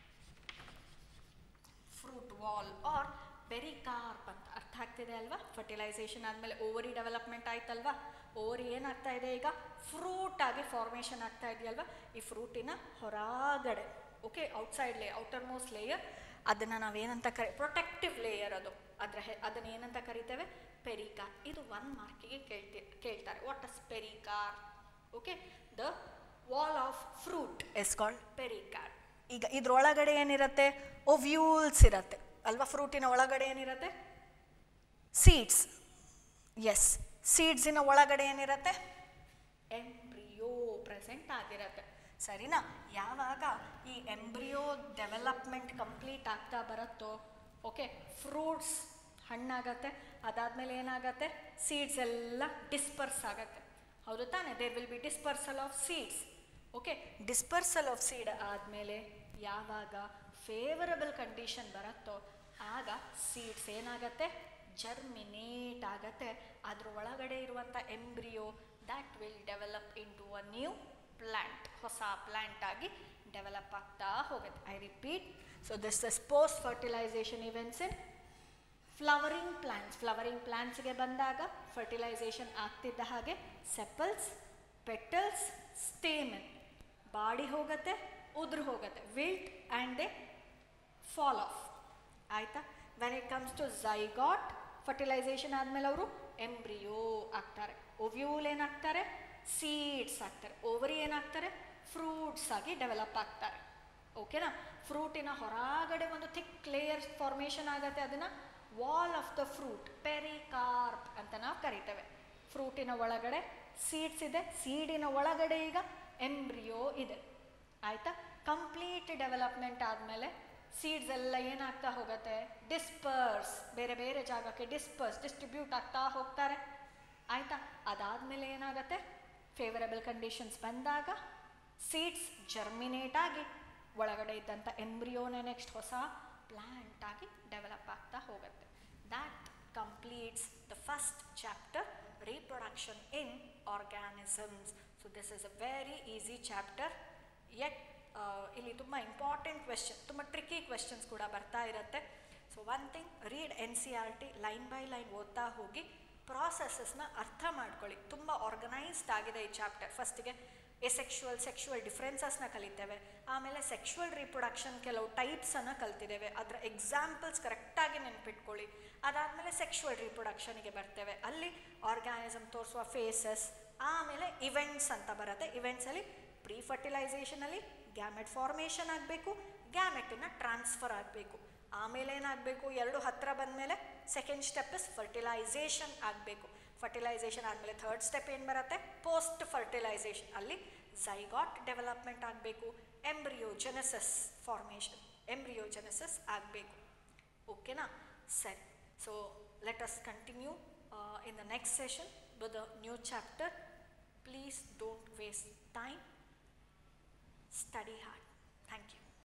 ಫ್ರೂಟ್ ವಾಲ್ ಆರ್ ಪೆರಿಕಾರ್ಪ್ ಅಂತ ಅರ್ಥ ಆಗ್ತಿದೆ ಅಲ್ವಾ ಫರ್ಟಿಲೈಸೇಷನ್ ಆದಮೇಲೆ ಓವರಿ ಡೆವಲಪ್ಮೆಂಟ್ ಆಯ್ತಲ್ವಾ ಓವರಿ ಏನಾಗ್ತಾ ಇದೆ ಈಗ ಫ್ರೂಟ್ ಆಗಿ ಫಾರ್ಮೇಷನ್ ಆಗ್ತಾ ಇದೆಯಲ್ವಾ ಈ ಫ್ರೂಟಿನ ಹೊರಗಡೆ okay outside lay outermost layer ಅದನ್ನು ನಾವೇನಂತ ಕರಿ ಪ್ರೊಟೆಕ್ಟಿವ್ ಲೇಯರ್ ಅದು ಅದರ ಹೆ ಅದನ್ನು ಏನಂತ ಕರಿತೇವೆ ಪೆರಿಕಾರ್ ಇದು ಒನ್ ಮಾರ್ಕಿಗೆ ಕೇಳ್ತಿ ಕೇಳ್ತಾರೆ what is pericarp okay the wall of fruit is called pericarp ಈಗ ಇದ್ರೊಳಗಡೆ ಏನಿರುತ್ತೆ ಒವ್ಯೂಲ್ಸ್ ಇರುತ್ತೆ ಅಲ್ವಾ ಫ್ರೂಟಿನ ಒಳಗಡೆ ಏನಿರುತ್ತೆ ಸೀಡ್ಸ್ ಎಸ್ ಸೀಡ್ಸಿನ ಒಳಗಡೆ ಏನಿರುತ್ತೆ ಎಂಬ್ರಿಯೋ ಪ್ರೆಸೆಂಟ್ ಆಗಿರುತ್ತೆ ಸರಿನಾ ಯಾವಾಗ ಈ ಎಂಬ್ರಿಯೋ ಡೆವಲಪ್ಮೆಂಟ್ ಕಂಪ್ಲೀಟ್ ಆಗ್ತಾ ಬರುತ್ತೋ ಓಕೆ ಫ್ರೂಟ್ಸ್ ಹಣ್ಣಾಗತ್ತೆ ಅದಾದಮೇಲೆ ಏನಾಗತ್ತೆ ಸೀಡ್ಸ್ ಎಲ್ಲ ಡಿಸ್ಪರ್ಸ್ ಆಗತ್ತೆ ಹೌದು ತಾನೆ there will be dispersal of seeds okay dispersal of seed ಆದಮೇಲೆ ಯಾವಾಗ ಫೇವರಬಲ್ ಕಂಡೀಷನ್ ಬರುತ್ತೋ ಆಗ ಸೀಡ್ಸ್ ಏನಾಗತ್ತೆ ಜರ್ಮಿನೇಟ್ ಆಗತ್ತೆ ಅದ್ರ ಒಳಗಡೆ ಇರುವಂಥ embryo that will develop into a new plant ಹೊಸ ಪ್ಲ್ಯಾಂಟ್ ಆಗಿ ಡೆವಲಪ್ ಆಗ್ತಾ ಹೋಗುತ್ತೆ I repeat so this is post fertilization events in flowering plants flowering ಪ್ಲಾಂಟ್ಸ್ಗೆ ಬಂದಾಗ ಫರ್ಟಿಲೈಸೇಷನ್ ಆಗ್ತಿದ್ದ ಹಾಗೆ ಸೆಪಲ್ಸ್ ಪೆಟಲ್ಸ್ ಸ್ಟೇಮನ್ ಬಾಡಿ ಹೋಗುತ್ತೆ ಉದುರು ಹೋಗುತ್ತೆ wilt and they fall off ಆಯಿತಾ when it comes to zygote fertilization ಆದಮೇಲೆ ಅವರು ಎಂಬ್ರಿಯೋ ಆಗ್ತಾರೆ ಒವ್ಯೂಲ್ ಏನಾಗ್ತಾರೆ ಸೀಡ್ಸ್ ಆಗ್ತಾರೆ ಓವರಿ ಏನಾಗ್ತಾರೆ ಫ್ರೂಟ್ಸ್ ಆಗಿ ಡೆವಲಪ್ ಆಗ್ತಾರೆ ಓಕೆನಾ ಫ್ರೂಟಿನ ಹೊರಗಡೆ ಒಂದು ಥಿಕ್ ಲೇಯರ್ ಫಾರ್ಮೇಷನ್ ಆಗುತ್ತೆ ಅದನ್ನು wall of the fruit pericarp ಅಂತ ನಾವು ಕರಿತೇವೆ ಫ್ರೂಟಿನ ಒಳಗಡೆ ಸೀಡ್ಸ್ ಇದೆ ಸೀಡಿನ ಒಳಗಡೆ ಈಗ ಎಂಬ್ರಿಯೋ ಇದೆ ಆಯಿತಾ ಕಂಪ್ಲೀಟ್ ಡೆವಲಪ್ಮೆಂಟ್ ಆದಮೇಲೆ ಸೀಡ್ಸ್ ಎಲ್ಲ ಏನಾಗ್ತಾ ಹೋಗುತ್ತೆ ಡಿಸ್ಪರ್ಸ್ ಬೇರೆ ಬೇರೆ ಜಾಗಕ್ಕೆ ಡಿಸ್ಪರ್ಸ್ ಡಿಸ್ಟ್ರಿಬ್ಯೂಟ್ ಆಗ್ತಾ ಹೋಗ್ತಾರೆ ಆಯಿತಾ ಅದಾದಮೇಲೆ ಏನಾಗುತ್ತೆ ಫೇವರಬಲ್ ಕಂಡೀಷನ್ಸ್ ಬಂದಾಗ ಸೀಡ್ಸ್ ಜರ್ಮಿನೇಟ್ ಆಗಿ ಒಳಗಡೆ ಇದ್ದಂಥ ಎಂಬ್ರಿಯೋನೇ ನೆಕ್ಸ್ಟ್ ಹೊಸ ಪ್ಲ್ಯಾಂಟ್ ಆಗಿ ಡೆವಲಪ್ ಆಗ್ತಾ ಹೋಗುತ್ತೆ that completes the first chapter reproduction in organisms so this is a very easy chapter yet ಇಲ್ಲಿ ತುಂಬ ಇಂಪಾರ್ಟೆಂಟ್ ಕ್ವೆಶನ್ ತುಂಬ ಟ್ರಿಕ್ಕಿ ಕ್ವೆಶನ್ಸ್ ಕೂಡ ಬರ್ತಾ ಇರುತ್ತೆ so one thing read N C R T line by line ಓದ್ತಾ ಹೋಗಿ ಪ್ರಾಸೆಸಸ್ನ ಅರ್ಥ ಮಾಡ್ಕೊಳ್ಳಿ ತುಂಬ ಆರ್ಗನೈಸ್ಡ್ ಆಗಿದೆ ಈ ಚಾಪ್ಟರ್ ಫಸ್ಟಿಗೆ ಎಸೆಕ್ಷುವಲ್ ಸೆಕ್ಷುವಲ್ ಡಿಫ್ರೆನ್ಸಸ್ನ ಕಲಿತೇವೆ ಆಮೇಲೆ ಸೆಕ್ಷುವಲ್ ರಿಪ್ರೊಡಕ್ಷನ್ ಕೆಲವು ಟೈಪ್ಸನ್ನು ಕಲ್ತಿದ್ದೇವೆ ಅದರ ಎಕ್ಸಾಂಪಲ್ಸ್ ಕರೆಕ್ಟಾಗಿ ನೆನ್ಪಿಟ್ಕೊಳ್ಳಿ ಅದಾದಮೇಲೆ ಸೆಕ್ಷುವಲ್ ರಿಪ್ರೊಡಕ್ಷನ್ಗೆ ಬರ್ತೇವೆ ಅಲ್ಲಿ ಆರ್ಗ್ಯಾನಿಸಮ್ ತೋರಿಸುವ ಫೇಸಸ್ ಆಮೇಲೆ ಇವೆಂಟ್ಸ್ ಅಂತ ಬರುತ್ತೆ ಇವೆಂಟ್ಸಲ್ಲಿ ಪ್ರೀ ಫರ್ಟಿಲೈಸೇಷನಲ್ಲಿ ಗ್ಯಾಮೆಟ್ ಫಾರ್ಮೇಷನ್ ಆಗಬೇಕು ಗ್ಯಾಮೆಟಿನ ಟ್ರಾನ್ಸ್ಫರ್ ಆಗಬೇಕು ಆಮೇಲೆ ಏನಾಗಬೇಕು ಎರಡು ಹತ್ತಿರ ಬಂದಮೇಲೆ ಸೆಕೆಂಡ್ ಸ್ಟೆಪ್ ಇಸ್ ಫರ್ಟಿಲೈಸೇಷನ್ ಆಗಬೇಕು ಫರ್ಟಿಲೈಸೇಷನ್ ಆದಮೇಲೆ ಥರ್ಡ್ ಸ್ಟೆಪ್ ಏನು ಬರುತ್ತೆ ಪೋಸ್ಟ್ ಫರ್ಟಿಲೈಸೇಷನ್ ಅಲ್ಲಿ ಝೈಗಾಟ್ ಡೆವಲಪ್ಮೆಂಟ್ ಆಗಬೇಕು ಎಂಬ್ರಿಯೋಜೆನೆಸಸ್ ಫಾರ್ಮೇಷನ್ ಎಂಬ್ರಿಯೋಜೆನೆಸಸ್ ಆಗಬೇಕು ಓಕೆನಾ ಸರಿ so let us continue in the next session with a new chapter please don't waste time study hard. Thank you.